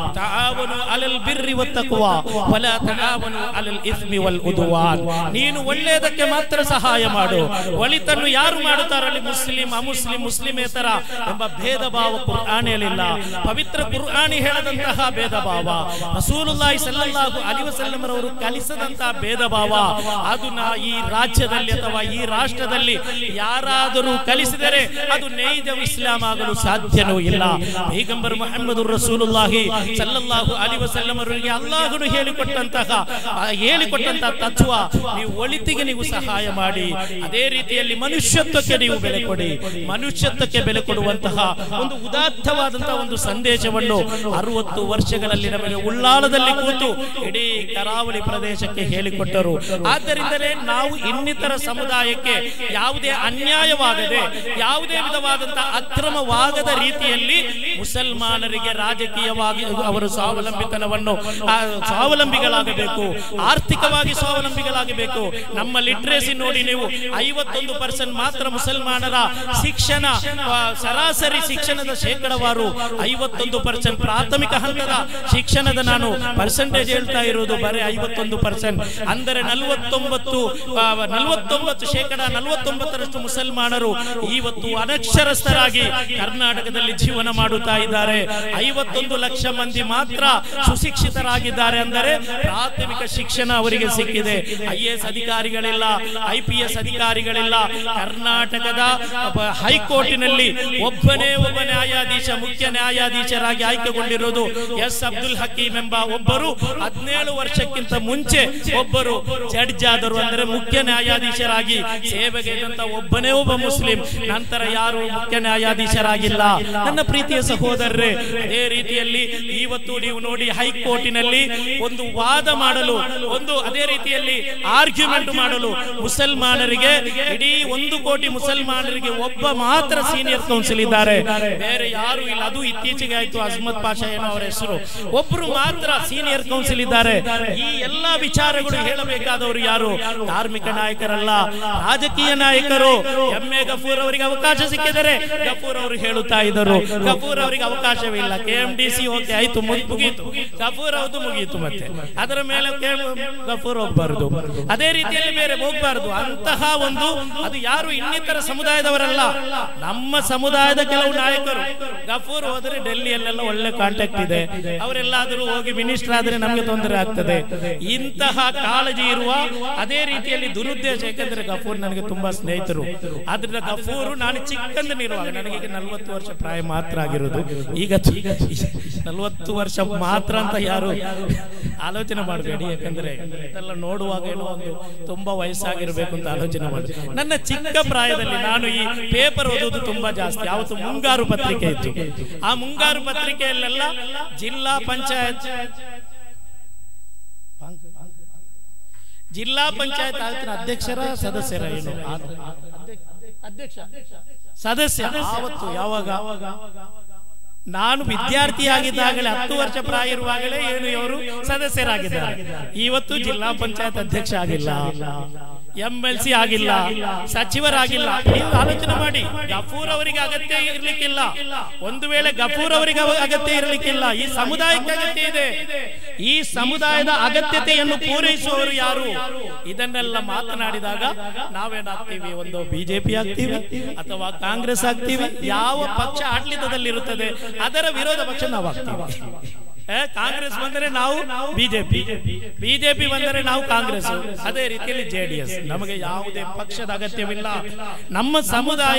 ತಾವನು ಅಲಲ್ ಬಿರ್ರಿ ಒತ್ತಕುವ ವಲ ತಾವನು ಅಲಲ್ ಇಸ್ಮಿ ವಲ್ ಉದುವಾನ್ ನೀನು ಒಳ್ಳೆಯದಕ್ಕೆ ಮಾತ್ರ ಸಹಾಯ ಮಾಡು ಒಳಿತನ್ನು ಯಾರು ಮಾಡುತ್ತಾರಲ್ಲಿ ಮುಸ್ಲಿಂ ಅಮುಸ್ಲಿಂ ಮುಸ್ಲಿಮೇತರ ಎಂಬ ಭೇದ ಭಾವ ಕುರ್ಆನಿಯಲ್ಲಿಲ್ಲ ಪವಿತ್ರ ಕುರ್ಆನಿ ಹೇಳದಂತಹ ಭೇದ ಭಾವ ರಸೂಲುಲ್ಲಾಹಿ ಸಲ್ಲಲ್ಲಾಹು ಅಲೈಹಿ ವಸಲ್ಲಮರವರು ಕಲಿಸದಂತಹ ಭೇದ ಭಾವ ಅದು ನಾ ಈ ರಾಜ್ಯದಲ್ಲಿ ಅಥವಾ ಈ ರಾಷ್ಟ್ರದಲ್ಲಿ ಯಾರಾದರೂ ಕಲಿಸಿದರೆ ಅದು ನೈಜ ಇಸ್ಲಾಂ ಆಗಲು ಸಾಧ್ಯನೂ ಇಲ್ಲ ಪೈಗಂಬರ್ ಮುಹಮ್ಮದ್ ರಸೂಲುಲ್ಲಾಹಿ ಸಲ್ಲಲ್ಲಾಹು ಅಲಿ ವಸಲ್ಲಮರಿಗೆ ಅಲ್ಲಾಹನು ಹೇಳಿಕೊಟ್ಟಂತಹ ಆ ಹೇಳಿಕೊಟ್ಟಂತಹ ತತ್ವ ನೀವು ಒಳಿತಿಗೆ ನೀವು ಸಹಾಯ ಮಾಡಿ ಅದೇ ರೀತಿಯಲ್ಲಿ ಮನುಷ್ಯತ್ವಕ್ಕೆ ನೀವು ಬೆಲೆ ಕೊಡಿ ಮನುಷ್ಯತ್ವಕ್ಕೆ ಬೆಲೆ ಕೊಡುವಂತಹ ಒಂದು ಉದಾತ್ತವಾದಂತಹ ಒಂದು ಸಂದೇಶವನ್ನು ಅರವತ್ತು ವರ್ಷಗಳಲ್ಲಿ ನಮಗೆ ಉಳ್ಳಾಳದಲ್ಲಿ ಕೂತು ಇಡೀ ಕರಾವಳಿ ಪ್ರದೇಶಕ್ಕೆ ಹೇಳಿಕೊಟ್ಟರು ಆದ್ದರಿಂದಲೇ ನಾವು ಇನ್ನಿತರ ಸಮುದಾಯಕ್ಕೆ ಯಾವುದೇ ಅನ್ಯಾಯವಾಗದೆ ಯಾವುದೇ ವಿಧವಾದಂತಹ ಅಕ್ರಮವಾಗದ ರೀತಿಯಲ್ಲಿ ಮುಸಲ್ಮಾನರಿಗೆ ರಾಜಕೀಯವಾಗಿ ಅವರು ಸ್ವಾವಲಂಬಿತನವನ್ನು ಆ, ಸ್ವಾವಲಂಬಿಗಳಾಗಬೇಕು ಆರ್ಥಿಕವಾಗಿ ಸ್ವಾವಲಂಬಿಗಳಾಗಬೇಕು ನಮ್ಮ ಲಿಟ್ರೇಸಿ ನೋಡಿ ನೀವು ಐವತ್ತೊಂದು ಪರ್ಸೆಂಟ್ ಮಾತ್ರ ಮುಸಲ್ಮಾನರ ಶಿಕ್ಷಣ ಆ, ಸರಾಸರಿ ಶಿಕ್ಷಣದ ಶೇಕಡವಾರು ಐವತ್ತೊಂದು ಪರ್ಸೆಂಟ್ ಪ್ರಾಥಮಿಕ ಹಂತದ ಶಿಕ್ಷಣದ ನಾನು ಪರ್ಸೆಂಟೇಜ್ ಹೇಳ್ತಾ ಇರೋದು ಬರೀ ಐವತ್ತೊಂದು ಪರ್ಸೆಂಟ್ ಅಂದರೆ ನಲವತ್ತೊಂಬತ್ತು ಆ, ನಲವತ್ತೊಂಬತ್ತು ಶೇಕಡ ನಲವತ್ತೊಂಬತ್ತರಷ್ಟು ಮುಸಲ್ಮಾನರು ಇವತ್ತು ಅನಕ್ಷರಸ್ಥರಾಗಿ ಕರ್ನಾಟಕದಲ್ಲಿ ಜೀವನ ಮಾಡುತ್ತಾ ಇದ್ದಾರೆ ಐವತ್ತೊಂದು ಲಕ್ಷ ಮಂದಿ ಮಾತ್ರ ಸುಶಿಕ್ಷಿತರಾಗಿದ್ದಾರೆ ಅಂದರೆ ಪ್ರಾಥಮಿಕ ಶಿಕ್ಷಣ ಅವರಿಗೆ ಸಿಕ್ಕಿದೆ ಐ ಎಸ್ ಅಧಿಕಾರಿಗಳಿಲ್ಲ ಐ ಪಿ ಎಸ್ ಅಧಿಕಾರಿಗಳಿಲ್ಲ ಕರ್ನಾಟಕದ ಒಬ್ಬ ಹೈಕೋರ್ಟಿನಲ್ಲಿ ಒಬ್ಬನೇ ಒಬ್ಬ ನ್ಯಾಯಾಧೀಶ ಮುಖ್ಯ ನ್ಯಾಯಾಧೀಶರಾಗಿ ಆಯ್ಕೆಗೊಂಡಿರುವುದು ಎಸ್ ಅಬ್ದುಲ್ ಹಕೀಂ ಎಂಬ ಒಬ್ಬರು ಹದಿನೇಳು ವರ್ಷಕ್ಕಿಂತ ಮುಂಚೆ ಒಬ್ಬರು ಜಡ್ಜ್ ಆದರು ಅಂದರೆ ಮುಖ್ಯ ನ್ಯಾಯಾಧೀಶರಾಗಿ ಸೇವೆಗೆ ಇದ್ದಂತ ಒಬ್ಬನೇ ಒಬ್ಬ ಮುಸ್ಲಿಂ ನಂತರ ಯಾರು ಮುಖ್ಯ ನ್ಯಾಯಾಧೀಶರಾಗಿಲ್ಲ ನನ್ನ ಪ್ರೀತಿಯ ಸಹೋದರರೇ ಅದೇ ರೀತಿಯಲ್ಲಿ ಇವತ್ತು ನೀವು ನೋಡಿ ಹೈಕೋರ್ಟಿನಲ್ಲಿ ಒಂದು ವಾದ ಮಾಡಲು ಒಂದು ಅದೇ ರೀತಿಯಲ್ಲಿ ಆರ್ಗ್ಯುಮೆಂಟ್ ಮಾಡಲು ಮುಸಲ್ಮಾನರಿಗೆ ಇಡೀ ಒಂದು ಕೋಟಿ ಮುಸಲ್ಮಾನರಿಗೆ ಒಬ್ಬ ಮಾತ್ರ ಸೀನಿಯರ್ ಕೌನ್ಸಿಲ್ ಇದ್ದಾರೆ ಬೇರೆ ಯಾರು ಇಲ್ಲ ಅದು ಇತ್ತೀಚೆಗೆ ಆಯ್ತು ಅಜ್ಮತ್ ಪಾಷಾ ಏನೋ ಅವರ ಹೆಸರು ಒಬ್ರು ಮಾತ್ರ ಸೀನಿಯರ್ ಕೌನ್ಸಿಲ್ ಇದ್ದಾರೆ ಈ ಎಲ್ಲಾ ವಿಚಾರಗಳು ಹೇಳಬೇಕಾದವರು ಯಾರು ಧಾರ್ಮಿಕ ನಾಯಕರಲ್ಲ ರಾಜಕೀಯ ನಾಯಕರು ಎಂ ಎ ಗಫೂರ್ ಅವರಿಗೆ ಅವಕಾಶ ಸಿಕ್ಕಿದರೆ ಗಫೂರ್ ಅವರು ಹೇಳುತ್ತಾ ಇದ್ದರು ಗಫೂರ್ ಅವರಿಗೆ ಅವಕಾಶವಿಲ್ಲ K M D C okay ಆಯ್ತು ಮುಗ್- ಮುಗೀತು ಗಫೂರ್ ಅವ್ರದ್ದು ಮುಗೀತು ಮತ್ತೆ ಅದರ ಮೇಲೆ ಕೆ- ಗಫೂರ್ ಹೋಗ್ಬಾರದು ಅದೇ ರೀತಿಯಲ್ಲಿ ಬೇರೆ ಹೋಗ್ಬಾರದು ಅಂತಹ ಒಂದು ಅದು ಯಾರು ಇನ್ನಿತರ ಸಮುದಾಯದವರಲ್ಲ ನಮ್ಮ ಸಮುದಾಯದ ಕೆಲವು ನಾಯಕರು ಗಫೂರ್ ಹೋದರೆ ಡೆಲ್ಲಿಯಲ್ಲೆಲ್ಲ ಒಳ್ಳೆ ಕಾಂಟ್ಯಾಕ್ಟ್ ಇದೆ ಅವರೆಲ್ಲಾದರೂ ಹೋಗಿ ಮಿನಿಸ್ಟರ್ ಆದ್ರೆ ನಮಗೆ ತೊಂದರೆ ಆಗ್ತದೆ ಇಂತಹ ಕಾಳಜಿ ಇರುವ ಅದೇ ರೀತಿಯಲ್ಲಿ ದುರುದ್ದೇಶ ಯಾಕಂದ್ರೆ ಗಫೂರ್ ನನಗೆ ತುಂಬಾ ಸ್ನೇಹಿತರು ಆದ್ರಿಂದ ಗಫೂರ್ ನಾನು ಚಿಕ್ಕಂದನಿರುವಾಗ ನನಗೆ ಈಗ ನಲ್ವತ್ತು ವರ್ಷ ಪ್ರಾಯ ಮಾತ್ರ ಆಗಿರೋದು ಈಗ ನಲ್ವತ್ತು ವರ್ಷ ಮಾತ್ರ ಅಂತ ಯಾರು ಆಲೋಚನೆ ಮಾಡಬೇಡಿ ಯಾಕಂದ್ರೆ ಇದೆಲ್ಲ ನೋಡುವಾಗ ಏನೋ ಒಂದು ತುಂಬಾ ವಯಸ್ಸಾಗಿರ್ಬೇಕು ಆಗಿರಬೇಕು ಅಂತ ಆಲೋಚನೆ ಮಾಡಿ ನನ್ನ ಚಿಕ್ಕ ಪ್ರಾಯದಲ್ಲಿ ನಾನು ಈ ಪೇಪರ್ ಓದೋದು ತುಂಬಾ ಜಾಸ್ತಿ ಯಾವತ್ತು ಮುಂಗಾರು ಪತ್ರಿಕೆ ಇತ್ತು ಆ ಮುಂಗಾರು ಪತ್ರಿಕೆಯಲ್ಲೆಲ್ಲ ಜಿಲ್ಲಾ ಪಂಚಾಯತ್ ಜಿಲ್ಲಾ ಪಂಚಾಯತ್ ಆಯುಕ್ತರ ಅಧ್ಯಕ್ಷರ ಸದಸ್ಯರ ಏನು ಅಧ್ಯಕ್ಷ ಸದಸ್ಯ ಆವತ್ತು ಯಾವಾಗ ನಾನು ವಿದ್ಯಾರ್ಥಿಯಾಗಿದ್ದಾಗಲೇ ಹತ್ತು ವರ್ಷ ಪ್ರಾಯ ಇರುವಾಗಲೇ ಏನು ಇವರು ಸದಸ್ಯರಾಗಿದ್ದಾರೆ ಇವತ್ತು ಜಿಲ್ಲಾ ಪಂಚಾಯತ್ ಅಧ್ಯಕ್ಷ ಆಗಿಲ್ಲ ಎಂ ಎಲ್ ಸಿ ಆಗಿಲ್ಲ ಸಚಿವರಾಗಿಲ್ಲ ನೀವು ಆಲೋಚನೆ ಮಾಡಿ ಗಫೂರ್ ಅವರಿಗೆ ಅಗತ್ಯ ಇರ್ಲಿಕ್ಕಿಲ್ಲ ಒಂದು ವೇಳೆ ಗಫೂರ್ ಅವರಿಗೆ ಅವ- ಅಗತ್ಯ ಇರಲಿಕ್ಕಿಲ್ಲ ಈ ಸಮುದಾಯಕ್ಕೆ ಅಗತ್ಯ ಇದೆ ಈ ಸಮುದಾಯದ ಅಗತ್ಯತೆಯನ್ನು ಪೂರೈಸುವವರು ಯಾರು ಇದನ್ನೆಲ್ಲ ಮಾತನಾಡಿದಾಗ ನಾವೇನಾಗ್ತೀವಿ ಒಂದು ಬಿಜೆಪಿ ಆಗ್ತೀವಿ ಅಥವಾ ಕಾಂಗ್ರೆಸ್ ಆಗ್ತೀವಿ ಯಾವ ಪಕ್ಷ ಆಡಳಿತದಲ್ಲಿರುತ್ತದೆ ಅದರ ವಿರೋಧ ಪಕ್ಷ ನಾವು ಆಗ್ತೀವಿ ಏ, ಕಾಂಗ್ರೆಸ್ ಬಂದರೆ ನಾವು ಬಿಜೆಪಿ ಬಿಜೆಪಿ ಬಂದರೆ ನಾವು ಕಾಂಗ್ರೆಸ್ ಅದೇ ರೀತಿಯಲ್ಲಿ ಜೆಡಿಎಸ್ ನಮಗೆ ಯಾವುದೇ ಪಕ್ಷದ ಅಗತ್ಯವಿಲ್ಲ ನಮ್ಮ ಸಮುದಾಯ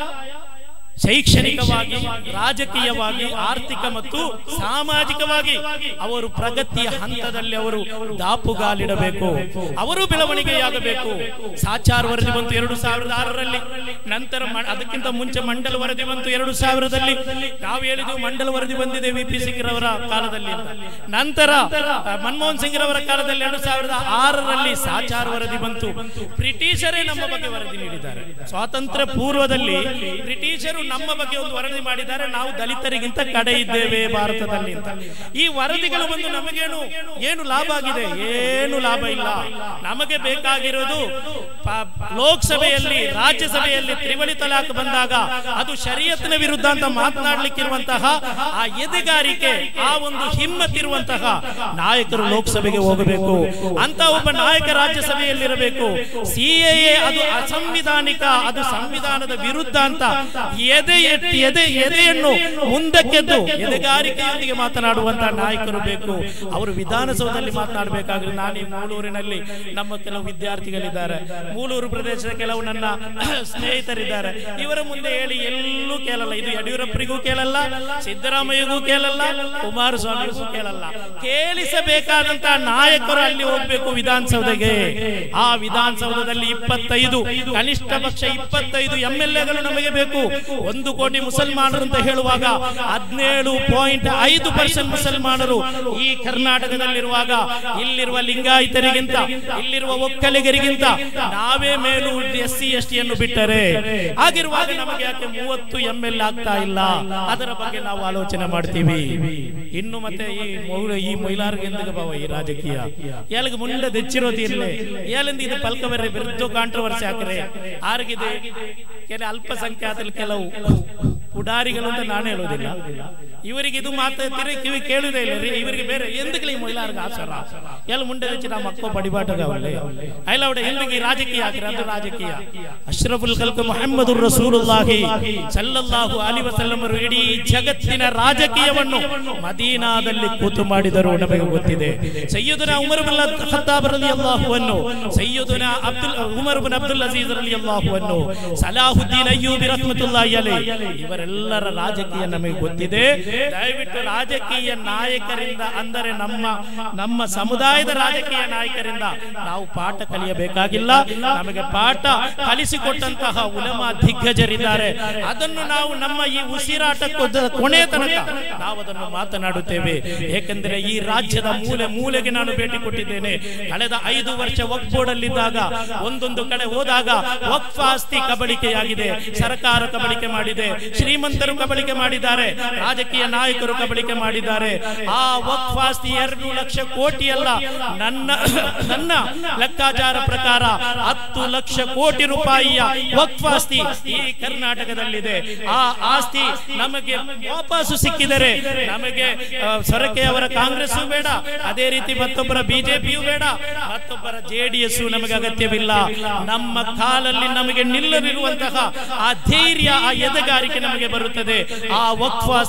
ಶೈಕ್ಷಣಿಕವಾಗಿ ರಾಜಕೀಯವಾಗಿ ಆರ್ಥಿಕ ಮತ್ತು ಸಾಮಾಜಿಕವಾಗಿ ಅವರು ಪ್ರಗತಿಯ ಹಂತದಲ್ಲಿ ಅವರು ದಾಪುಗಾಲಿಡಬೇಕು ಅವರು ಬೆಳವಣಿಗೆಯಾಗಬೇಕು ಸಾಚಾರ್ ವರದಿ ಬಂತು ಎರಡು ಸಾವಿರದ ಆರರಲ್ಲಿ ನಂತರ ಮ- ಅದಕ್ಕಿಂತ ಮುಂಚೆ ಮಂಡಲ ವರದಿ ಬಂತು ಎರಡು ಸಾವಿರದಲ್ಲಿ ನಾವು ಹೇಳಿದ್ವು ಮಂಡಲ ವರದಿ ಬಂದಿದೆ ವಿ ಪಿ ಸಿಂಗ್ ರವರ ಕಾಲದಲ್ಲಿ ಅಂತ. ನಂತರ ಆ, ಮನಮೋಹನ್ ಸಿಂಗ್ ರವರ ಕಾಲದಲ್ಲಿ ಎರಡು ಸಾವಿರದ ಆರರಲ್ಲಿ ಸಾಚಾರ್ ವರದಿ ಬಂತು ಬ್ರಿಟಿಷರೇ ನಮ್ಮ ಬಗ್ಗೆ ವರದಿ ನೀಡಿದ್ದಾರೆ ಸ್ವಾತಂತ್ರ್ಯ ಪೂರ್ವದಲ್ಲಿ ಬ್ರಿಟಿಷರು ನಮ್ಮ ಬಗ್ಗೆ ಒಂದು ವರದಿ ಮಾಡಿದ್ದಾರೆ ನಾವು ದಲಿತರಿಗಿಂತ ಕಡೆ ಇದ್ದೇವೆ ಭಾರತದಲ್ಲಿ ಅಂತ ಈ ವರದಿಗಳು ಬಂದು ನಮಗೇನು ಏನು ಲಾಭ ಆಗಿದೆ ಏನು ಲಾಭ ಇಲ್ಲ ನಮಗೆ ಬೇಕಾಗಿರೋದು ಪ- ಲೋಕಸಭೆಯಲ್ಲಿ ರಾಜ್ಯಸಭೆಯಲ್ಲಿ ತ್ರಿವಳಿ ತಲಾಕ್ ಬಂದಾಗ ಅದು ಶರೀಯತ್ನ ವಿರುದ್ಧ ಅಂತ ಮಾತನಾಡ್ಲಿಕ್ಕಿರುವಂತಹ ಆ ಎದೆಗಾರಿಕೆ ಆ ಒಂದು ಹಿಮ್ಮತ್ತಿರುವಂತಹ ನಾಯಕರು ಲೋಕಸಭೆಗೆ ಹೋಗಬೇಕು ಅಂತ ಒಬ್ಬ ನಾಯಕ ರಾಜ್ಯಸಭೆಯಲ್ಲಿರಬೇಕು ಸಿಎಎ ಅದು ಅಸಂವಿಧಾನಿಕ ಅದು ಸಂವಿಧಾನದ ವಿರುದ್ಧ ಅಂತ ಎದೆ ಎತ್ತಿ ಎದೆ ಎದೆಯನ್ನು ಮುಂದಕ್ಕೆದ್ದು ಎದೆಗಾರಿಕೆಯೊಂದಿಗೆ ಮಾತನಾಡುವಂತಹ ನಾಯಕರು ಬೇಕು ಅವರು ವಿಧಾನಸೌಧದಲ್ಲಿ ಮಾತನಾಡಬೇಕಾದ್ರೆ ನಾನು ಈ ಮೂಳೂರಿನಲ್ಲಿ ನಮ್ಮ ಕೆಲವು ವಿದ್ಯಾರ್ಥಿಗಳಿದ್ದಾರೆ ಮೂಳೂರು ಪ್ರದೇಶದ ಕೆಲವು ನನ್ನ ಸ್ನೇಹಿತರಿದ್ದಾರೆ ಇವರ ಮುಂದೆ ಹೇಳಿ ಎಲ್ಲೂ ಕೇಳಲ್ಲ ಇದು ಯಡಿಯೂರಪ್ಪರಿಗೂ ಕೇಳಲ್ಲ ಸಿದ್ದರಾಮಯ್ಯಗೂ ಕೇಳಲ್ಲ ಕುಮಾರಸ್ವಾಮಿಗೂ ಕೇಳಲ್ಲ ಕೇಳಿಸಬೇಕಾದಂತಹ ನಾಯಕರು ಅಲ್ಲಿ ಹೋಗ್ಬೇಕು ವಿಧಾನಸೌಧಗೆ ಆ ವಿಧಾನಸೌಧದಲ್ಲಿ ಇಪ್ಪತ್ತೈದು ಕನಿಷ್ಠ ಪಕ್ಷ ಇಪ್ಪತ್ತೈದು ಎಂ ಎಲ್ ಎಗಳು ನಮಗೆ ಬೇಕು ಒಂದು ಕೋಟಿ ಮುಸಲ್ಮಾನರು ಅಂತ ಹೇಳುವಾಗ ಹದಿನೇಳು ಪಾಯಿಂಟ್ ಐದು ಪರ್ಸೆಂಟ್ ಮುಸಲ್ಮಾನರು ಈ ಕರ್ನಾಟಕದಲ್ಲಿರುವಾಗ ಇಲ್ಲಿರುವ ಲಿಂಗಾಯತರಿಗಿಂತ ಇಲ್ಲಿರುವ ಒಕ್ಕಲಿಗರಿಗಿಂತ ನಾವೇ ಮೇಲು ಎಸ್ ಸಿ ಎಸ್ ಟಿಯನ್ನು ಬಿಟ್ಟರೆ ಆಗಿರುವಾಗ ನಮಗೆ ಯಾಕೆ ಮೂವತ್ತು ಎಂ ಎಲ್ ಆಗ್ತಾ ಇಲ್ಲ ಅದರ ಬಗ್ಗೆ ನಾವು ಆಲೋಚನೆ ಮಾಡ್ತೀವಿ ಇನ್ನು ಮತ್ತೆ ಈ ಮೌಲ ಈ ಮಹಿಳಾರ್ಗೆ ಎಂದಿಗೆ ಬಾವ ಈ ರಾಜಕೀಯ ಏಳಿಗೆ ಮುಂದೆ ದೆಚ್ಚಿರೋದು ಇರ್ಲಿ ಏಲಿಂದ ಇದು ಪಲ್ಕ ಬೇರೆ ವಿರುದ್ಧ ಕಾಂಟ್ರವರ್ಸಿ ಹಾಕ್ರೆ ಆರ್ಗಿದೆ ಕೆಲ ಅಲ್ಪಸಂಖ್ಯಾತರು ಕೆಲವು ಪುಡಾರಿಗಳು ಅಂತ ನಾನು ಹೇಳೋದಿಲ್ಲ ಇವರಿಗೆ ಇದು ಮಾತಾಡ್ತೀರಿ ಕಿವಿ ಕೇಳುವುದೇ ಇಲ್ಲ ರೀ ಇವರಿಗೆ ಬೇರೆ ಎಂದಕ್ಕೆ ಈ ಮಹಿಳಾರ್ಗ ಆಸರ ಎಲ್ಲ ಮುಂಡೆ ದೆಚ್ಚಿ ನಮ್ಮ ಅಕ್ಕ ಬಡಿಬಾಟಗ ಅವಳೆ ಐಲ ಅವಡೆ ಎಂದಿಗೆ ಈ ರಾಜಕೀಯ ಹಾಕಿರ ಅದು ರಾಜಕೀಯ ಅಶ್ರಫುಲ್ ಕಲ್ಕ ಮೊಹಮ್ಮದ್ ರಸೂಲುಲ್ಲಾಹಿ ಸಲ್ಲಲ್ಲಾಹು ಅಲಿ ವಸಲ್ಲಮರು ಇಡೀ ಜಗತ್ತಿನ ರಾಜಕೀಯವನ್ನು ಮದೀನಾದಲ್ಲಿ ಕೂತು ಮಾಡಿದರು ನಮಗೆ ಗೊತ್ತಿದೆ ಸೈಯದುನ ಉಮರ್ ಬಿನ್ ಖತ್ತಾಬ್ ರಲಿಯಲ್ಲಾಹು ಅನ್ನು ಸೈಯದುನ Abdul Umar bin Abdul Aziz ರಲಿಯಲ್ಲಾಹು ಅನ್ನು ಸಲಾಹುದ್ದೀನ್ ಅಯ್ಯೂಬಿ ರಹ್ಮತುಲ್ಲಾಹಿ ಅಲೈ ಇವರೆಲ್ಲರ ರಾಜಕೀಯ ನಮಗೆ ಗೊತ್ತಿದೆ ದಯವಿಟ್ಟು ರಾಜಕೀಯ ನಾಯಕರಿಂದ ಅಂದರೆ ನಮ್ಮ ನಮ್ಮ ಸಮುದಾಯದ ರಾಜಕೀಯ ನಾಯಕರಿಂದ ನಾವು ಪಾಠ ಕಲಿಯಬೇಕಾಗಿಲ್ಲ ನಮಗೆ ಪಾಠ ಕಲಿಸಿಕೊಟ್ಟಂತಹ ಉಲಮಾ ದಿಗ್ಗಜರಿದ್ದಾರೆ ಅದನ್ನು ನಾವು ನಮ್ಮ ಈ ಉಸಿರಾಟಕ್ಕೂ ಕೊನೆ ತನಕ ನಾವು ಅದನ್ನು ಮಾತನಾಡುತ್ತೇವೆ ಏಕೆಂದರೆ ಈ ರಾಜ್ಯದ ಮೂಲೆ ಮೂಲೆಗೆ ನಾನು ಭೇಟಿ ಕೊಟ್ಟಿದ್ದೇನೆ ಕಳೆದ ಐದು ವರ್ಷ ವಕ್ಫ್ ಬೋರ್ಡ್ ಅಲ್ಲಿದ್ದಾಗ ಒಂದೊಂದು ಕಡೆ ಹೋದಾಗ ವಕ್ಫ್ ಆಸ್ತಿ ಕಬಳಿಕೆಯಾಗಿದೆ ಸರ್ಕಾರ ಕಬಳಿಕೆ ಮಾಡಿದೆ ಶ್ರೀಮಂತರು ಕಬಳಿಕೆ ಮಾಡಿದ್ದಾರೆ ರಾಜಕೀಯ ನಾಯಕರು ಕಬಳಿಕೆ ಮಾಡಿದ್ದಾರೆ ಆ ವಕ್ಫ್ ಆಸ್ತಿ ಎರಡು ಲಕ್ಷ ಕೋಟಿ ಅಲ್ಲ ನನ್ನ ನನ್ನ ಲೆಕ್ಕಾಚಾರ ಪ್ರಕಾರ ಹತ್ತು ಲಕ್ಷ ಕೋಟಿ ರೂಪಾಯಿಯ ವಕ್ಫ್ ಆಸ್ತಿ ಈ ಕರ್ನಾಟಕದಲ್ಲಿದೆ ಆ ಆಸ್ತಿ ನಮಗೆ ವಾಪಸ್ಸು ಸಿಕ್ಕಿದರೆ ನಮಗೆ ಆ, ಸೊರಕೆ ಅವರ ಕಾಂಗ್ರೆಸ್ ಬೇಡ ಅದೇ ರೀತಿ ಮತ್ತೊಬ್ಬರ ಬಿಜೆಪಿಯು ಬೇಡ ಮತ್ತೊಬ್ಬರ ಜೆಡಿಎಸ್ ನಮಗೆ ಅಗತ್ಯವಿಲ್ಲ ನಮ್ಮ ಕಾಲಲ್ಲಿ ನಮಗೆ ನಿಲ್ಲಲಿರುವಂತಹ ಆ ಧೈರ್ಯ ಆ ಎದೆಗಾರಿಕೆ ನಮಗೆ ಬರುತ್ತದೆ ಆ ವಕ್ಫ್ ಆಸ್ತಿ ಕಬಳಿಕೆ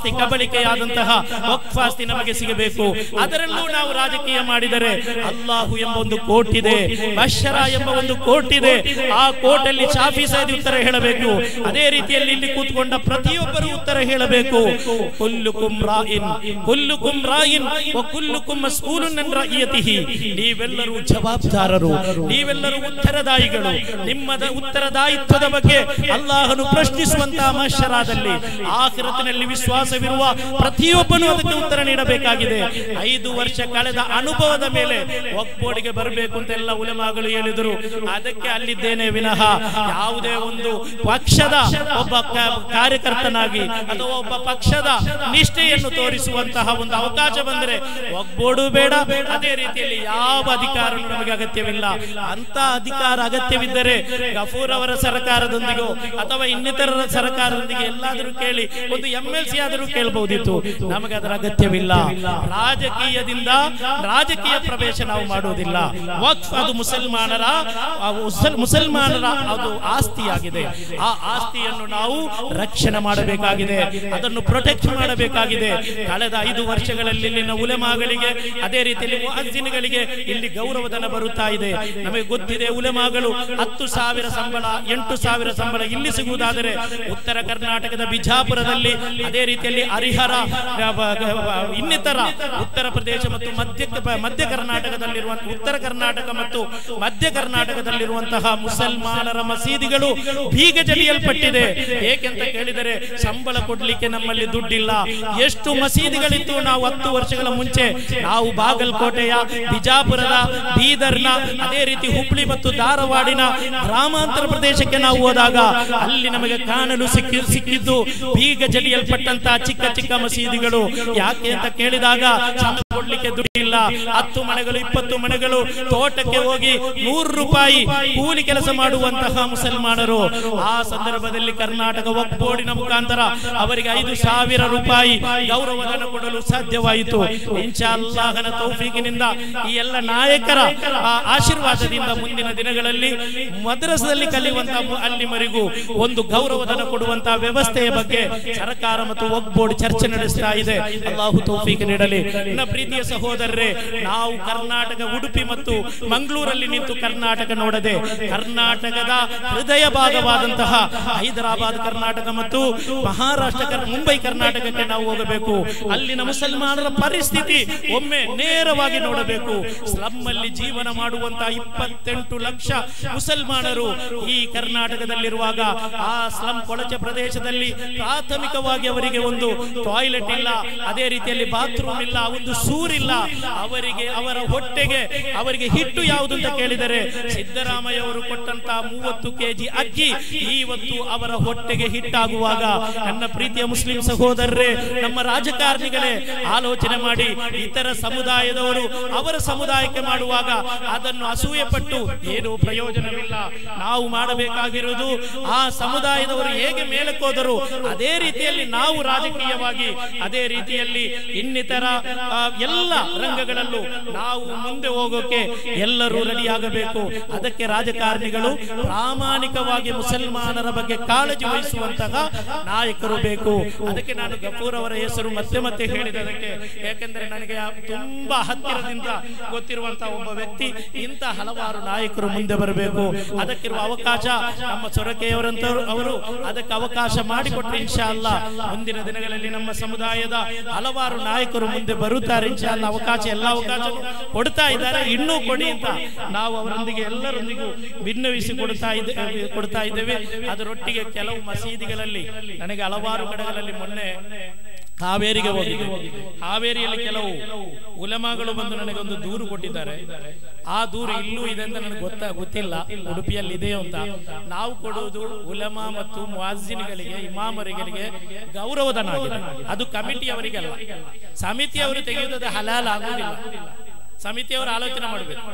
ಬದಲಿಕೆಯಾದಂತಹ ವಕ್ಫ್ ಆಸ್ತಿ ನಮಗೆ ಸಿಗಬೇಕು ಅದರಲ್ಲೂ ನಾವು ರಾಜಕೀಯ ಮಾಡಿದರೆ ಅಲ್ಲಾಹು ಎಂಬ ಒಂದು ಕೋಟಿದೆ ಬಶರ ಎಂಬ ಒಂದು ಕೋಟಿದೆ ಆ ಕೋಟಲ್ಲಿ ಶಾಫಿ ಸೈದಿ ಉತ್ತರ ಹೇಳಬೇಕು ಅದೇ ರೀತಿಯಲ್ಲಿ ಇಲ್ಲಿ ಕೂತ್ಕೊಂಡ ಪ್ರತಿಯೊಬ್ಬರು ಉತ್ತರ ಹೇಳಬೇಕು ಕುಲ್ಲುಕುಂ ರಾಯಿನ್ ಕುಲ್ಲುಕುಂ ರಾಯಿನ್ ವ ಕುಲ್ಲುಕುಂ ಮಸ್ಊಲುನ್ ಅನ್ ರಇಯತಿಹಿ ನೀವೆಲ್ಲರೂ ಜವಾಬ್ದಾರರು ನೀವೆಲ್ಲರೂ ಉತ್ತರದಾಯಿಗಳು ನಿಮ್ಮ ದ- ಉತ್ತರದಾಯಿತ್ವದ ಬಗ್ಗೆ ಅಲ್ಲಾಹನು ಪ್ರಶ್ನಿಸುವಂತಹ ಮಹಶರಾದಲ್ಲಿ ಆಖಿರತಿನಲ್ಲಿ ವಿಶ್ವಾಸವಿರುವ ಪ್ರತಿಯೊಬ್ಬನು ಅದಕ್ಕೆ ಉತ್ತರ ನೀಡಬೇಕಾಗಿದೆ ಐದು ವರ್ಷ ಕಳೆದ ಅನುಭವದ ಮೇಲೆ ಒಗ್ಬೋಡಿಗೆ ಬರಬೇಕು ಅಂತ ಎಲ್ಲ ಉಲಮಾಗಳು ಹೇಳಿದರು ಅದಕ್ಕೆ ಅಲ್ಲಿದ್ದೇನೆ ವಿನಃ ಯಾವುದೇ ಒಂದು ಪಕ್ಷದ ಒಬ್ಬ ಕ- ಕಾರ್ಯಕರ್ತನಾಗಿ ಅಥವಾ ಒಬ್ಬ ಪಕ್ಷದ ನಿಷ್ಠೆಯನ್ನು ತೋರಿಸುವಂತಹ ಒಂದು ಅವಕಾಶ ಬಂದರೆ ಒಗ್ಬೋಡು ಬೇಡ ಅದೇ ರೀತಿಯಲ್ಲಿ ಯಾವ ಅಧಿಕಾರನೂ ನಮಗೆ ಅಗತ್ಯವಿಲ್ಲ ಅಂತ ಅಧಿಕಾರ ಅಗತ್ಯವಿದ್ದರೆ ಗಫೂರ್ ಅವರ ಸರ್ಕಾರದೊಂದಿಗೋ ಅಥವಾ ಇನ್ನಿತರರ ಸರ್ಕಾರದೊಂದಿಗೆ ಎಲ್ಲಾದರೂ ಕೇಳಿ ಒಂದು ಎಂ ಎಲ್ ಸಿ ಆದರೂ ಕೇಳಬಹುದಿತ್ತು ನಮಗೆ ಅದರ ಅಗತ್ಯವಿಲ್ಲ ರಾಜಕೀಯದಿಂದ ರಾಜಕೀಯ ಪ್ರವೇಶ ನಾವು ಮಾಡುವುದಿಲ್ಲ ವಕ್ಫ್ ಅದು ಮುಸಲ್ಮಾನರ ಆ ಮುಸಲ್- ಮುಸಲ್ಮಾನರ ಅದು ಆಸ್ತಿಯಾಗಿದೆ ಆ ಆಸ್ತಿಯನ್ನು ನಾವು ರಕ್ಷಣೆ ಮಾಡಬೇಕಾಗಿದೆ ಅದನ್ನು ಪ್ರೊಟೆಕ್ಟ್ ಮಾಡಬೇಕಾಗಿದೆ ಕಳೆದ ಐದು ವರ್ಷಗಳಲ್ಲಿ ಇಲ್ಲಿನ ಉಲೆಮಾಗಳಿಗೆ ಅದೇ ರೀತಿಯಲ್ಲಿ ಮುಅಜ್ಜಿನ್ಗಳಿಗೆ ಇಲ್ಲಿ ಗೌರವಧನ ಬರುತ್ತಾ ಇದೆ ನಮಗೆ ಗೊತ್ತಿದೆ ಉಲೆಮಾಗಳು ಹತ್ತು ಸಾವಿರ ಸಂಬಳ ಎಂಟು ಸಾವಿರ ಸಂಬಳ ಇಲ್ಲಿ ಸಿಗುವುದಾದರೆ ಉತ್ತರ ಕರ್ನಾಟಕದ ಬಿಜಾಪುರದಲ್ಲಿ ಅದೇ ರೀತಿಯಲ್ಲಿ ಹರಿಹರ ಆ, ಬ- ಗ- ಇನ್ನಿತರ ಉತ್ತರ ಪ್ರದೇಶ ಮತ್ತು ಮಧ್ಯ ಮಧ್ಯ ಕರ್ನಾಟಕದಲ್ಲಿರುವಂತಹ ಉತ್ತರ ಕರ್ನಾಟಕ ಮತ್ತು ಮಧ್ಯ ಕರ್ನಾಟಕದಲ್ಲಿರುವಂತಹ ಮುಸಲ್ಮಾನರ ಮಸೀದಿಗಳು ಬೀಗ ಜಡಿಯಲ್ಪಟ್ಟಿದೆ ಏಕೆಂತ ಕೇಳಿದರೆ ಸಂಬಳ ಕೊಡ್ಲಿಕ್ಕೆ ನಮ್ಮಲ್ಲಿ ದುಡ್ಡಿಲ್ಲ ಎಷ್ಟು ಮಸೀದಿಗಳಿತ್ತು ನಾವು ಹತ್ತು ವರ್ಷಗಳ ಮುಂಚೆ ನಾವು ಬಾಗಲಕೋಟೆಯ ಬಿಜಾಪುರದ ಬೀದರ್ನ ಅದೇ ರೀತಿ ಹುಬ್ಳಿ ಮತ್ತು ಧಾರವಾಡಿನ ಗ್ರಾಮಾಂತರ ಪ್ರದೇಶಕ್ಕೆ ನಾವು ಹೋದಾಗ ಅಲ್ಲಿ ನಮಗೆ ಕಾಣಲು ಸಿಕ್ಕಿ ಸಿಕ್ಕಿದ್ದು ಬೀಗ ಜಡಿಯಲ್ಪಟ್ಟಂತಹ ಚಿಕ್ಕ ಚಿಕ್ಕ ಮಸೀದಿಗಳು ಯಾಕೆ ಅಂತ ಕೇಳಿದಾಗ ಸಂಬಳ ಕೊಡ್ಲಿಕ್ಕೆ ದುಡ್ಡಿಲ್ಲ ಹತ್ತು ಮನೆಗಳು ಇಪ್ಪತ್ತು ಮನೆಗಳು ತೋಟಕ್ಕೆ ಹೋಗಿ ನೂರು ರೂಪಾಯಿ ಕೂಲಿ ಕೆಲಸ ಮಾಡುವಂತಹ ಮುಸಲ್ಮಾನರು ಆ ಸಂದರ್ಭದಲ್ಲಿ ಕರ್ನಾಟಕ ವಕ್ಫ್ ಬೋರ್ಡಿನ ಮುಖಾಂತರ ಅವರಿಗೆ ಐದು ಸಾವಿರ ರೂಪಾಯಿ ಗೌರವಧನ ಕೊಡಲು ಸಾಧ್ಯವಾಯಿತು ಇನ್ಶಾ ಅಲ್ಲಾಹನ ತೌಫೀಕಿನಿಂದ ಈ ಎಲ್ಲ ನಾಯಕರ ಆ ಆಶೀರ್ವಾದದಿಂದ ಮುಂದಿನ ದಿನಗಳಲ್ಲಿ ಮದ್ರಸದಲ್ಲಿ ಕಲಿಯುವಂತಹ ಮು- ಅಲ್ಲಿಮರಿಗೂ ಒಂದು ಗೌರವಧನ ಕೊಡುವಂತಹ ವ್ಯವಸ್ಥೆಯ ಬಗ್ಗೆ ಸರ್ಕಾರ ಮತ್ತು ವಕ್ಫ್ ಬೋರ್ಡ್ ಚರ್ಚೆ ನಡೆಸ್ತಾ ಇದೆ ಅಲ್ಲಾಹು ತೌಫೀಕ್ ನೀಡಲಿ ನನ್ನ ಪ್ರೀತಿಯ ಸಹೋದರರೇ ನಾವು ಕರ್ನಾಟಕ ಉಡುಪಿ ಮತ್ತು ಮಂಗಳೂರಲ್ಲಿ ನಿಂತು ಕರ್ನಾಟಕ ನೋಡದೆ ಕರ್ನಾಟಕದ ಹೃದಯ ಭಾಗವಾದಂತಹ ಹೈದರಾಬಾದ್ ಕರ್ನಾಟಕ ಮತ್ತು ಮಹಾರಾಷ್ಟ್ರ ಕರ್- ಮುಂಬೈ ಕರ್ನಾಟಕಕ್ಕೆ ನಾವು ಹೋಗಬೇಕು ಅಲ್ಲಿನ ಮುಸಲ್ಮಾನರ ಪರಿಸ್ಥಿತಿ ಒಮ್ಮೆ ನೇರವಾಗಿ ನೋಡಬೇಕು ಸ್ಲಮ್ ಅಲ್ಲಿ ಜೀವನ ಮಾಡುವಂತಹ ಇಪ್ಪತ್ತೆಂಟು ಲಕ್ಷ ಮುಸಲ್ಮಾನರು ಈ ಕರ್ನಾಟಕದಲ್ಲಿರುವಾಗ ಆ ಸ್ಲಂ ಕೊಳಚೆ ಪ್ರದೇಶದಲ್ಲಿ ಪ್ರಾಥಮಿಕವಾಗಿ ಅವರಿಗೆ ಒಂದು ಟಾಯ್ಲೆಟ್ ಇಲ್ಲ ಅದೇ ರೀತಿಯಲ್ಲಿ ಬಾತ್ರೂಮ್ ಇಲ್ಲ ಒಂದು ಸೂರಿಲ್ಲ ಅವರಿಗೆ ಅವರ ಹೊಟ್ಟೆಗೆ ಅವರಿಗೆ ಹಿಟ್ಟು ಯಾವುದು ಅಂತ ಕೇಳಿದರೆ ಸಿದ್ದರಾಮಯ್ಯ ಅವರು ಕೊಟ್ಟಂತಹ ಮೂವತ್ತು ಕೆಜಿ ಅಕ್ಕಿ ಇವತ್ತು ಅವರ ಹೊಟ್ಟೆಗೆ ಹಿಟ್ಟಾಗುವಾಗ ನನ್ನ ಪ್ರೀತಿಯ ಮುಸ್ಲಿಂ ಸಹೋದರರೇ ನಮ್ಮ ರಾಜಕಾರಣಿಗಳೇ ಆಲೋಚನೆ ಮಾಡಿ ಇತರ ಸಮುದಾಯದವರು ಅವರ ಸಮುದಾಯಕ್ಕೆ ಮಾಡುವಾಗ ಅದನ್ನು ಅಸೂಯೆ ಪಟ್ಟು ಏನೂ ಪ್ರಯೋಜನವಿಲ್ಲ ನಾವು ಮಾಡಬೇಕಾಗಿರುವುದು ಆ ಸಮುದಾಯದವರು ಹೇಗೆ ಮೇಲಕ್ಕೋದರು ಅದೇ ರೀತಿಯಲ್ಲಿ ನಾವು ರಾಜಕೀಯವಾಗಿ ಅದೇ ರೀತಿಯಲ್ಲಿ ಇನ್ನಿತರ ಆ, ಎಲ್ಲ ರಂಗಗಳಲ್ಲೂ ನಾವು ಮುಂದೆ ಹೋಗೋಕೆ ಎಲ್ಲರೂ ರೆಡಿಯಾಗಬೇಕು ಅದಕ್ಕೆ ರಾಜಕಾರಣಿಗಳು ಪ್ರಾಮಾಣಿಕವಾಗಿ ಮುಸಲ್ಮಾನರ ಬಗ್ಗೆ ಕಾಳಜಿ ವಹಿಸುವಂತಹ ನಾಯಕರು ಬೇಕು ಅದಕ್ಕೆ ನಾನು ಗಫೂರ್ ಅವರ ಹೆಸರು ಮತ್ತೆ ಮತ್ತೆ ಹೇಳಿದದಕ್ಕೆ ಯಾಕೆಂದ್ರೆ ನನಗೆ ಆ ತುಂಬಾ ಹತ್ತಿರದಿಂದ ಗೊತ್ತಿರುವಂತಹ ಒಬ್ಬ ವ್ಯಕ್ತಿ ಇಂಥ ಹಲವಾರು ನಾಯಕರು ಮುಂದೆ ಬರಬೇಕು ಅದಕ್ಕಿರುವ ಅವಕಾಶ ನಮ್ಮ ಸೊರಕೆಯವರಂತವರು ಅವರು ಅದಕ್ಕೆ ಅವಕಾಶ ಮಾಡಿಕೊಟ್ರೆ ಇನ್ಶಾ ಅಲ್ಲ ಮುಂದಿನ ದಿನಗಳಲ್ಲಿ ನಮ್ಮ ಸಮುದಾಯದ ಹಲವಾರು ನಾಯಕರು ಮುಂದೆ ಬರುತ್ತಾರೆ ಇನ್ಶಾ ಅಲ್ಲ ಅವಕಾಶ ಎಲ್ಲ ಅವಕಾಶ ಕೊಡ್ತಾ ಇದ್ದಾರೆ ಇನ್ನೂ ಕೊಡಿ ಅಂತ ನಾವು ಅವರೊಂದಿಗೆ ಎಲ್ಲರೊಂದಿಗೂ ಭಿನ್ನವಿಸಿ ಕೊಡ್ತಾ ಇದ್ದೆ ಕೊಡ್ತಾ ಇದ್ದೇವೆ ಅದರೊಟ್ಟಿಗೆ ಕೆಲವು ಮಸೀದಿಗಳಲ್ಲಿ ನನಗೆ ಹಲವಾರು ಕಡೆಗಳಲ್ಲಿ ಮೊನ್ನೆ ಹಾವೇರಿಗೆ ಹೋಗಿದೆ ಹಾವೇರಿಯಲ್ಲಿ ಕೆಲವು ಉಲಮಾಗಳು ಬಂದು ನನಗೆ ಒಂದು ದೂರು ಕೊಟ್ಟಿದ್ದಾರೆ ಆ ದೂರು ಇಲ್ಲೂ ಇದೆ ಅಂತ ನನಗೆ ಗೊತ್ತಾ ಗೊತ್ತಿಲ್ಲ ಉಡುಪಿಯಲ್ಲಿ ಇದೆಯೋ ಅಂತ ನಾವು ಕೊಡುವುದು ಉಲಮಾ ಮತ್ತು ಮುವಾಜಿನ್ಗಳಿಗೆ ಇಮಾಮರಿಗೆ ಗೌರವಧನ ಆಗಿದೆ ಅದು ಕಮಿಟಿ ಅವರಿಗಲ್ಲ ಸಮಿತಿಯವರು ತೆಗೆಯುವುದು ಹಲಾಲ್ ಆಗುವುದಿಲ್ಲ ಸಮಿತಿಯವರು ಆಲೋಚನೆ ಮಾಡಬೇಕು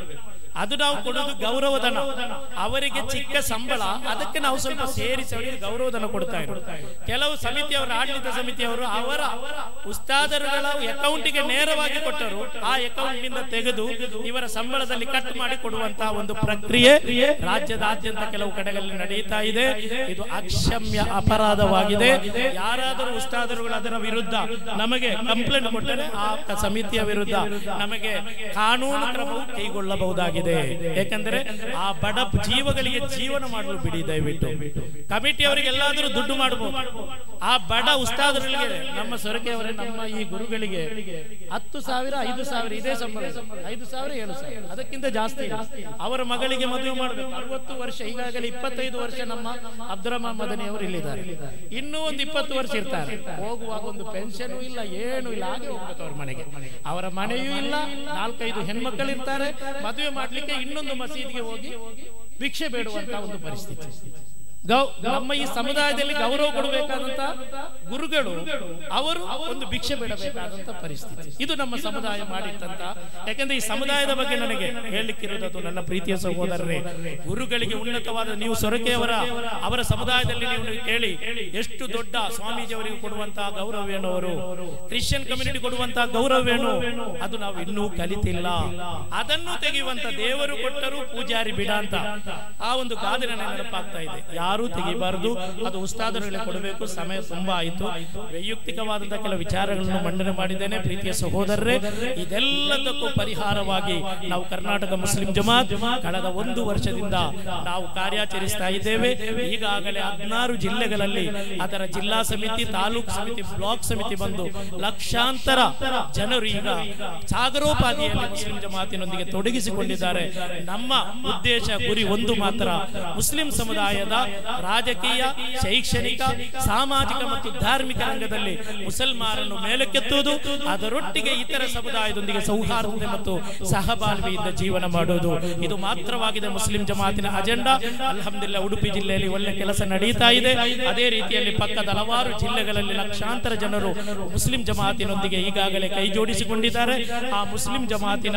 ಅದು ನಾವು ಕೊಡೋದು ಗೌರವಧನ ಅವರಿಗೆ ಚಿಕ್ಕ ಸಂಬಳ ಅದಕ್ಕೆ ನಾವು ಸ್ವಲ್ಪ ಸೇರಿಸಿ ಅವರಿಗೆ ಗೌರವಧನ ಕೊಡ್ತಾ ಇರೋದು ಕೆಲವು ಸಮಿತಿಯವರು ಆಡಳಿತ ಸಮಿತಿಯವರು ಅವರ ಉಸ್ತಾದರುಗಳ ಅಕೌಂಟಿಗೆ ನೇರವಾಗಿ ಕೊಟ್ಟರು ಆ ಅಕೌಂಟ್ ನಿಂದ ತೆಗೆದು ಇವರ ಸಂಬಳದಲ್ಲಿ ಕಟ್ ಮಾಡಿ ಕೊಡುವಂತಹ ಒಂದು ಪ್ರಕ್ರಿಯೆ ರಾಜ್ಯದಾದ್ಯಂತ ಕೆಲವು ಕಡೆಗಳಲ್ಲಿ ನಡೆಯುತ್ತಾ ಇದೆ ಇದು ಅಕ್ಷಮ್ಯ ಅಪರಾಧವಾಗಿದೆ ಯಾರಾದರೂ ಉಸ್ತಾದರುಗಳು ಅದರ ವಿರುದ್ಧ ನಮಗೆ ಕಂಪ್ಲೇಂಟ್ ಕೊಟ್ಟರೆ ಆ ಕ- ಸಮಿತಿಯ ವಿರುದ್ಧ ನಮಗೆ ಕಾನೂನು ಕ್ರಮವು ಕೈಗೊಳ್ಳಬಹುದಾಗಿದೆ ಯಾಕಂದ್ರೆ ಆ ಬಡ ಜೀವಗಳಿಗೆ ಜೀವನ ಮಾಡಲು ಬಿಡಿ ದಯವಿಟ್ಟು ಕಮಿಟಿಯವರಿಗೆ ಎಲ್ಲಾದರೂ ದುಡ್ಡು ಮಾಡಬಹುದು ಆ ಬಡ ಉಸ್ತಾದರುಗಳಿಗೆ ನಮ್ಮ ಸೊರಕೆಯವರೇ ನಮ್ಮ ಈ ಗುರುಗಳಿಗೆ ಹತ್ತು ಸಾವಿರ ಐದು ಸಾವಿರ ಇದೇ ಸಂಬಳ ಐದು ಸಾವಿರ ಏಳು ಸಾವಿರ ಅದಕ್ಕಿಂತ ಜಾಸ್ತಿ ಇಲ್ಲ. ಅವರ ಮಗಳಿಗೆ ಮದುವೆ ಮಾಡಬೇಕು ಅರವತ್ತು ವರ್ಷ ಈಗಾಗಲೇ ಇಪ್ಪತ್ತೈದು ವರ್ಷ ನಮ್ಮ ಅಬ್ದುರಹ್ಮಾನ್ ಮದನಿ ಅವರು ಇಲ್ಲಿದ್ದಾರೆ ಇನ್ನೂ ಒಂದು ಇಪ್ಪತ್ತು ವರ್ಷ ಇರ್ತಾರೆ ಹೋಗುವಾಗ ಒಂದು ಪೆನ್ಷನ್ ಇಲ್ಲ ಏನು ಇಲ್ಲ ಹಾಗೆ ಹೋಗ್ಬೇಕು ಅವ್ರ ಮನೆಗೆ ಅವರ ಮನೆಯೂ ಇಲ್ಲ ನಾಲ್ಕೈದು ಹೆಣ್ಮಕ್ಕಳು ಇರ್ತಾರೆ ಮದುವೆ ಮಾಡ್ಲಿಕ್ಕೆ ಇನ್ನೊಂದು ಮಸೀದಿಗೆ ಹೋಗಿ ಭಿಕ್ಷೆ ಬೇಡುವಂತ ಒಂದು ಪರಿಸ್ಥಿತಿ ಗೌ ನಮ್ಮ ಈ ಸಮುದಾಯದಲ್ಲಿ ಗೌರವ ಕೊಡಬೇಕಾದಂತ ಗುರುಗಳು ಅವರು ಒಂದು ಭಿಕ್ಷೆ ಬೇಡಬೇಕಾದಂತ ಪರಿಸ್ಥಿತಿ ಇದು ನಮ್ಮ ಸಮುದಾಯ ಮಾಡಿಟ್ಟಂತ ಯಾಕಂದ್ರೆ ಈ ಸಮುದಾಯದ ಬಗ್ಗೆ ನನಗೆ ಹೇಳಲಿಕ್ಕಿರೋದು ನನ್ನ ಪ್ರೀತಿಯ ಸಹೋದರರೇ ಗುರುಗಳಿಗೆ ಉನ್ನತವಾದ ನೀವು ಸೊರಕೆಯವರ ಅವರ ಸಮುದಾಯದಲ್ಲಿ ನೀವು ಕೇಳಿ ಎಷ್ಟು ದೊಡ್ಡ ಸ್ವಾಮೀಜಿಯವರಿಗೆ ಕೊಡುವಂತಹ ಗೌರವೇನು ಅವರು ಕ್ರಿಶ್ಚಿಯನ್ ಕಮ್ಯುನಿಟಿ ಕೊಡುವಂತಹ ಗೌರವೇನು ಅದು ನಾವು ಇನ್ನೂ ಕಲಿತಿಲ್ಲ ಅದನ್ನು ತೆಗೆಯುವಂತ ದೇವರು ಕೊಟ್ಟರು ಪೂಜಾರಿ ಬಿಡ ಅಂತ ಆ ಒಂದು ಗಾದೆ ನನಗೆ ನೆನಪಾಗ್ತಾ ಇದೆ ಯಾರೂ ತೆಗಿಬಾರದು ಅದು ಉಸ್ತಾದರುಗಳಿಗೆ ಕೊಡಬೇಕು ಸಮಯ ತುಂಬಾ ಆಯಿತು ವೈಯಕ್ತಿಕವಾದಂತಹ ಕೆಲವು ವಿಚಾರಗಳನ್ನು ಮಂಡನೆ ಮಾಡಿದ್ದೇನೆ ಪ್ರೀತಿಯ ಸಹೋದರರೇ ಇದೆಲ್ಲದಕ್ಕೂ ಪರಿಹಾರವಾಗಿ ನಾವು ಕರ್ನಾಟಕ ಮುಸ್ಲಿಂ ಜಮಾತ್ ಕಳೆದ ಒಂದು ವರ್ಷದಿಂದ ನಾವು ಕಾರ್ಯಾಚರಿಸ್ತಾ ಇದ್ದೇವೆ ಈಗಾಗಲೇ ಹದಿನಾರು ಜಿಲ್ಲೆಗಳಲ್ಲಿ ಅದರ ಜಿಲ್ಲಾ ಸಮಿತಿ ತಾಲೂಕು ಸಮಿತಿ ಬ್ಲಾಕ್ ಸಮಿತಿ ಬಂದು ಲಕ್ಷಾಂತರ ಜನರು ಈಗ ಸಾಗರೋಪಾದಿಯಲ್ಲಿ ಮುಸ್ಲಿಂ ಜಮಾತಿನೊಂದಿಗೆ ತೊಡಗಿಸಿಕೊಂಡಿದ್ದಾರೆ ನಮ್ಮ ಉದ್ದೇಶ ಗುರಿ ಒಂದು ಮಾತ್ರ ಮುಸ್ಲಿಂ ಸಮುದಾಯದ ರಾಜಕೀಯ ಶೈಕ್ಷಣಿಕ ಸಾಮಾಜಿಕ ಮತ್ತು ಧಾರ್ಮಿಕ ರಂಗದಲ್ಲಿ ಮುಸಲ್ಮಾನರನ್ನು ಮೇಲಕ್ಕೆತ್ತುವುದು ಅದರೊಟ್ಟಿಗೆ ಇತರ ಸಮುದಾಯದೊಂದಿಗೆ ಸೌಹಾರ್ದತೆ ಮತ್ತು ಸಹಬಾಳ್ವೆಯಿಂದ ಜೀವನ ಮಾಡುವುದು ಇದು ಮಾತ್ರವಾಗಿದೆ ಮುಸ್ಲಿಂ ಜಮಾತಿನ ಅಜೆಂಡಾ ಅಲ್ಹಮ್ದುಲಿಲ್ಲ ಉಡುಪಿ ಜಿಲ್ಲೆಯಲ್ಲಿ ಒಳ್ಳೆ ಕೆಲಸ ನಡೀತಾ ಇದೆ ಅದೇ ರೀತಿಯಲ್ಲಿ ಪಕ್ಕದ ಹಲವಾರು ಜಿಲ್ಲೆಗಳಲ್ಲಿ ಲಕ್ಷಾಂತರ ಜನರು ಮುಸ್ಲಿಂ ಜಮಾತಿನೊಂದಿಗೆ ಈಗಾಗಲೇ ಕೈ ಜೋಡಿಸಿಕೊಂಡಿದ್ದಾರೆ ಆ ಮುಸ್ಲಿಂ ಜಮಾತಿನ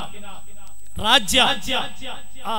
ರಾಜ್ಯ ಆ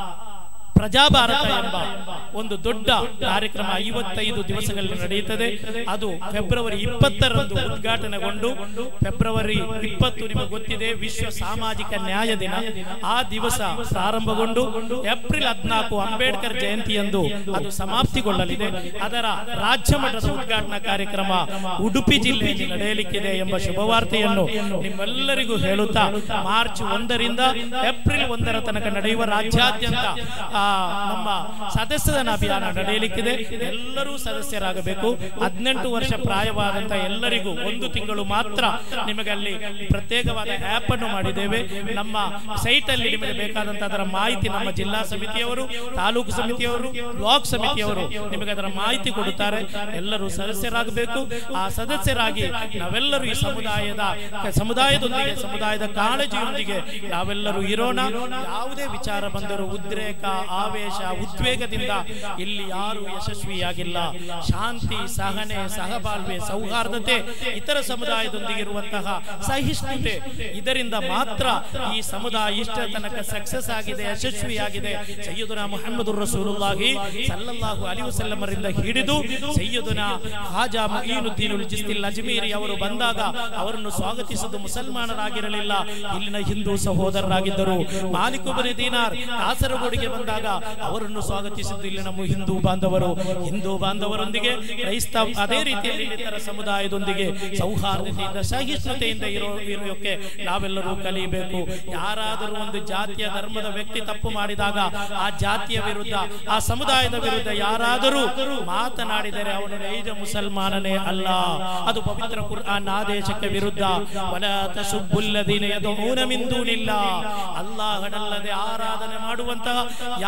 ಪ್ರಜಾಭಾರತ ಎಂಬ ಒಂದು ದೊಡ್ಡ ಕಾರ್ಯಕ್ರಮ ಐವತ್ತೈದು ದಿವಸಗಳಲ್ಲಿ ನಡೆಯುತ್ತದೆ ಅದು ಫೆಬ್ರವರಿ ಇಪ್ಪತ್ತರಂದು ಉದ್ಘಾಟನೆಗೊಂಡು ಫೆಬ್ರವರಿ ಇಪ್ಪತ್ತು ನಿಮಗೆ ಗೊತ್ತಿದೆ ವಿಶ್ವ ಸಾಮಾಜಿಕ ನ್ಯಾಯ ದಿನ ಆ ದಿವಸ ಪ್ರಾರಂಭಗೊಂಡು ಏಪ್ರಿಲ್ ಹದಿನಾಲ್ಕು ಅಂಬೇಡ್ಕರ್ ಜಯಂತಿಯಂದು ಅದು ಸಮಾಪ್ತಿಗೊಳ್ಳಲಿದೆ ಅದರ ರಾಜ್ಯ ಮಟ್ಟದ ಉದ್ಘಾಟನಾ ಕಾರ್ಯಕ್ರಮ ಉಡುಪಿ ಜಿಲ್ಲೆಯಲ್ಲಿ ನಡೆಯಲಿಕ್ಕಿದೆ ಎಂಬ ಶುಭವಾರ್ತೆಯನ್ನು ನಿಮ್ಮೆಲ್ಲರಿಗೂ ಹೇಳುತ್ತಾ ಮಾರ್ಚ್ ಒಂದರಿಂದ ಏಪ್ರಿಲ್ ಒಂದರ ತನಕ ನಡೆಯುವ ರಾಜ್ಯಾದ್ಯಂತ ಆ, ನಮ್ಮ ಸದಸ್ಯನ ಅಭಿಯಾನ ನಡೆಯಲಿಕ್ಕಿದೆ ಎಲ್ಲರೂ ಸದಸ್ಯರಾಗಬೇಕು ಹದಿನೆಂಟು ವರ್ಷ ಪ್ರಾಯವಾದಂತ ಎಲ್ಲರಿಗೂ ಒಂದು ತಿಂಗಳು ಮಾತ್ರ ನಿಮಗೆ ಅಲ್ಲಿ ಪ್ರತ್ಯೇಕವಾದ ಆಪ್ ಅನ್ನು ಮಾಡಿದ್ದೇವೆ ನಮ್ಮ ಸೈಟ್ ಅಲ್ಲಿ ನಿಮಗೆ ಬೇಕಾದಂತ ಅದರ ಮಾಹಿತಿ ನಮ್ಮ ಜಿಲ್ಲಾ ಸಮಿತಿಯವರು ತಾಲೂಕು ಸಮಿತಿಯವರು ಬ್ಲಾಕ್ ಸಮಿತಿಯವರು ನಿಮಗೆ ಅದರ ಮಾಹಿತಿ ಕೊಡುತ್ತಾರೆ ಎಲ್ಲರೂ ಸದಸ್ಯರಾಗಬೇಕು ಆ ಸದಸ್ಯರಾಗಿ ನಾವೆಲ್ಲರೂ ಈ ಸಮುದಾಯದ ಸಮುದಾಯದೊಂದಿಗೆ ಸಮುದಾಯದ ಕಾಳಜಿಯೊಂದಿಗೆ ನಾವೆಲ್ಲರೂ ಇರೋಣ ಯಾವುದೇ ವಿಚಾರ ಬಂದರೂ ಉದ್ರೇಕ ಆವೇಶ ಉದ್ವೇಗದಿಂದ ಇಲ್ಲಿ ಯಾರು ಯಶಸ್ವಿಯಾಗಿಲ್ಲ ಶಾಂತಿ ಸಹನೆ ಸಹಬಾಳ್ವೆ ಸೌಹಾರ್ದತೆ ಇತರ ಸಮುದಾಯದೊಂದಿಗೆ ಇರುವಂತಹ ಸಹಿಷ್ಣುತೆ ಇದರಿಂದ ಮಾತ್ರ ಈ ಸಮುದಾಯ ಇಷ್ಟ ತನಕ ಸಕ್ಸಸ್ ಆಗಿದೆ ಯಶಸ್ವಿಯಾಗಿದೆ ಸೈಯದುನ ಮುಹಮ್ಮದ್ ರಸೂಲುಲ್ಲಾಹಿ ಸಲ್ಲಲ್ಲಾಹು ಅಲಿ ವಸಲ್ಲಮರಿಂದ ಹಿಡಿದು ಸೈಯದುನ ಹಾಜಾ ಮುഈನುದ್ದೀನುಲ್ ಜಿಸ್ತಿಲ್ ಅಜ್ಮೀರಿ ಅವರು ಬಂದಾಗ ಅವರನ್ನು ಸ್ವಾಗತಿಸುವುದು ಮುಸಲ್ಮಾನರಾಗಿರಲಿಲ್ಲ ಇಲ್ಲಿನ ಹಿಂದೂ ಸಹೋದರರಾಗಿದ್ದರು ಮಾಲಿಕುಬನಿ ದೀನಾರ್ ಕಾಸರಗೋಡಿಗೆ ಬಂದಾಗ ಅವರನ್ನು ಸ್ವಾಗತಿಸಿದ್ದು ಇಲ್ಲಿ ನಮ್ಮ ಹಿಂದೂ ಬಾಂಧವರು ಹಿಂದೂ ಬಾಂಧವರೊಂದಿಗೆ ಕ್ರೈಸ್ತ ಅದೇ ರೀತಿಯಲ್ಲಿ ಇತರ ಸಮುದಾಯದೊಂದಿಗೆ ಸೌಹಾರ್ದತೆಯಿಂದ ಸಹಿಷ್ಣುತೆಯಿಂದ ಇರೋ ಇರೋಕೆ ನಾವೆಲ್ಲರೂ ಕಲಿಯಬೇಕು ಯಾರಾದರೂ ಒಂದು ಜಾತಿಯ ಧರ್ಮದ ವ್ಯಕ್ತಿ ತಪ್ಪು ಮಾಡಿದಾಗ ಆ ಜಾತಿಯ ವಿರುದ್ಧ ಆ ಸಮುದಾಯದ ವಿರುದ್ಧ ಯಾರಾದರೂ ಮಾತನಾಡಿದರೆ ಅವನು ನೈಜ ಮುಸಲ್ಮಾನನೇ ಅಲ್ಲ ಅದು ಪವಿತ್ರ ಕುರ್ಆನ್ ಆದೇಶಕ್ಕೆ ವಿರುದ್ಧ ವಲ ತಸುಬ್ಬುಲ್ಲದೀನ ಯದುಊನ ಮಿನ್ ದೂನಿಲ್ಲ ಅಲ್ಲಾಹನಲ್ಲದೆ ಆರಾಧನೆ ಮಾಡುವಂತಹ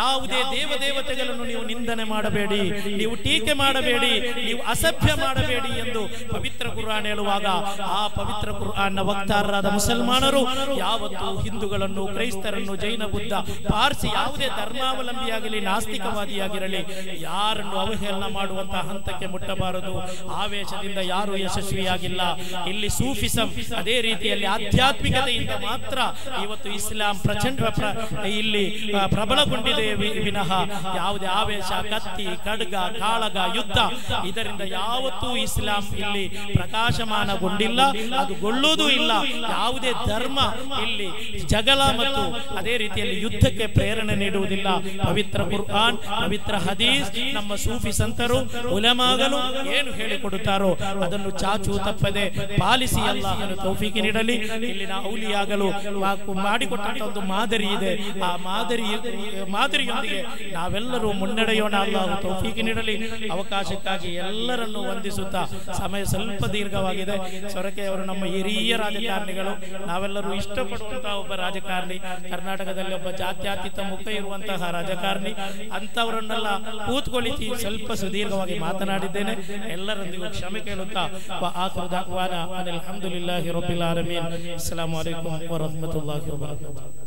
ಯಾವುದೇ ದೇವದೇವತೆಗಳನ್ನು ನೀವು ನಿಂದನೆ ಮಾಡಬೇಡಿ ನೀವು ಟೀಕೆ ಮಾಡಬೇಡಿ ನೀವು ಅಸಭ್ಯ ಮಾಡಬೇಡಿ ಎಂದು ಪವಿತ್ರ ಕುರ್ಆನ್ ಹೇಳುವಾಗ ಆ ಪವಿತ್ರ ಕುರ್ಆನ್ನ ವಕ್ತಾರರಾದ ಮುಸಲ್ಮಾನರು ಯಾವತ್ತೂ ಹಿಂದೂಗಳನ್ನು ಕ್ರೈಸ್ತರನ್ನು ಜೈನ ಬುದ್ಧ ಪಾರ್ಸಿ ಯಾವುದೇ ಧರ್ಮಾವಲಂಬಿಯಾಗಲಿ ನಾಸ್ತಿಕವಾದಿಯಾಗಿರಲಿ ಯಾರನ್ನು ಅವಹೇಳನ ಮಾಡುವಂತಹ ಹಂತಕ್ಕೆ ಮುಟ್ಟಬಾರದು ಆವೇಶದಿಂದ ಯಾರು ಯಶಸ್ವಿಯಾಗಿಲ್ಲ ಇಲ್ಲಿ ಸೂಫಿಸಂ ಅದೇ ರೀತಿಯಲ್ಲಿ ಆಧ್ಯಾತ್ಮಿಕತೆಯಿಂದ ಮಾತ್ರ ಇವತ್ತು ಇಸ್ಲಾಂ ಪ್ರಚಂಡ ಪ್ರ- ಇಲ್ಲಿ ಆ, ಪ್ರಬಲಗೊಂಡಿದೆ ವಿ- ವಿನಃ ಯಾವುದೇ ಆವೇಶ ಕತ್ತಿ ಖಡ್ಗ ಕಾಳಗ ಯುದ್ಧ ಇದರಿಂದ ಯಾವತ್ತೂ ಇಸ್ಲಾಂ ಇಲ್ಲಿ ಪ್ರಕಾಶಮಾನಗೊಂಡಿಲ್ಲ ಅದು ಗೊಳ್ಳುವುದೂ ಇಲ್ಲ ಯಾವುದೇ ಧರ್ಮ ಇಲ್ಲಿ ಜಗಳ ಮತ್ತು ಅದೇ ರೀತಿಯಲ್ಲಿ ಯುದ್ಧಕ್ಕೆ ಪ್ರೇರಣೆ ನೀಡುವುದಿಲ್ಲ ಪವಿತ್ರ ಕುರ್ಆನ್ ಪವಿತ್ರ ಹದೀಸ್ ನಮ್ಮ ಸೂಫಿ ಸಂತರು ಉಲಮಾಗಲು ಏನು ಹೇಳಿಕೊಡುತ್ತಾರೋ ಅದನ್ನು ಚಾಚು ತಪ್ಪದೆ ಪಾಲಿಸಿ ಅಲ್ಲಾಹನು ತೌಫೀಕಿ ನೀಡಲಿ ಇಲ್ಲಿನ ಔಲಿಯಾಗಲು ಮಾ- ಮಾಡಿಕೊಟ್ಟಂತ ಒಂದು ಮಾದರಿ ಇದೆ ಆ ಮಾದರಿ ಮಾದರಿಯೊಂದಿಗೆ ನಾವೆಲ್ಲರೂ ಮುನ್ನಡೆಯೋಣ ಅಲ್ಲಾಹು ತೌಫೀಕಿ ನೀಡಲಿ ಅವಕಾಶಕ್ಕಾಗಿ ಎಲ್ಲರನ್ನು ವಂದಿಸುತ್ತಾ ಸಮಯ ಸ್ವಲ್ಪ ದೀರ್ಘವಾಗಿದೆ ಸೊರಕೆ ಅವರು ನಮ್ಮ ಹಿರಿಯ ರಾಜಕಾರಣಿಗಳು ನಾವೆಲ್ಲರೂ ಇಷ್ಟಪಡುವಂತಹ ಒಬ್ಬ ರಾಜಕಾರಣಿ ಕರ್ನಾಟಕದಲ್ಲಿ ಒಬ್ಬ ಜಾತ್ಯತೀತ ಮುಖ ಇರುವಂತಹ ರಾಜಕಾರಣಿ ಅಂತವರನ್ನೆಲ್ಲ ಕೂತ್ಕೊಳ್ಳಿಸಿ ಸ್ವಲ್ಪ ಸುದೀರ್ಘವಾಗಿ ಮಾತನಾಡಿದ್ದೇನೆ ಎಲ್ಲರೊಂದಿಗೂ ಕ್ಷಮೆ ಕೇಳುತ್ತಾ ವ ಆಖಿರು ದಅವಾನಾ ಅನಿಲ್ ಹಮ್ದುಲಿಲ್ಲಾಹಿ ರಬ್ಬಿಲ್ ಆಲಮೀನ್ ಅಸ್ಸಲಾಮು ಅಲೈಕುಂ ವರಹ್ಮತುಲ್ಲಾಹಿ ವಬರಕಾತುಹು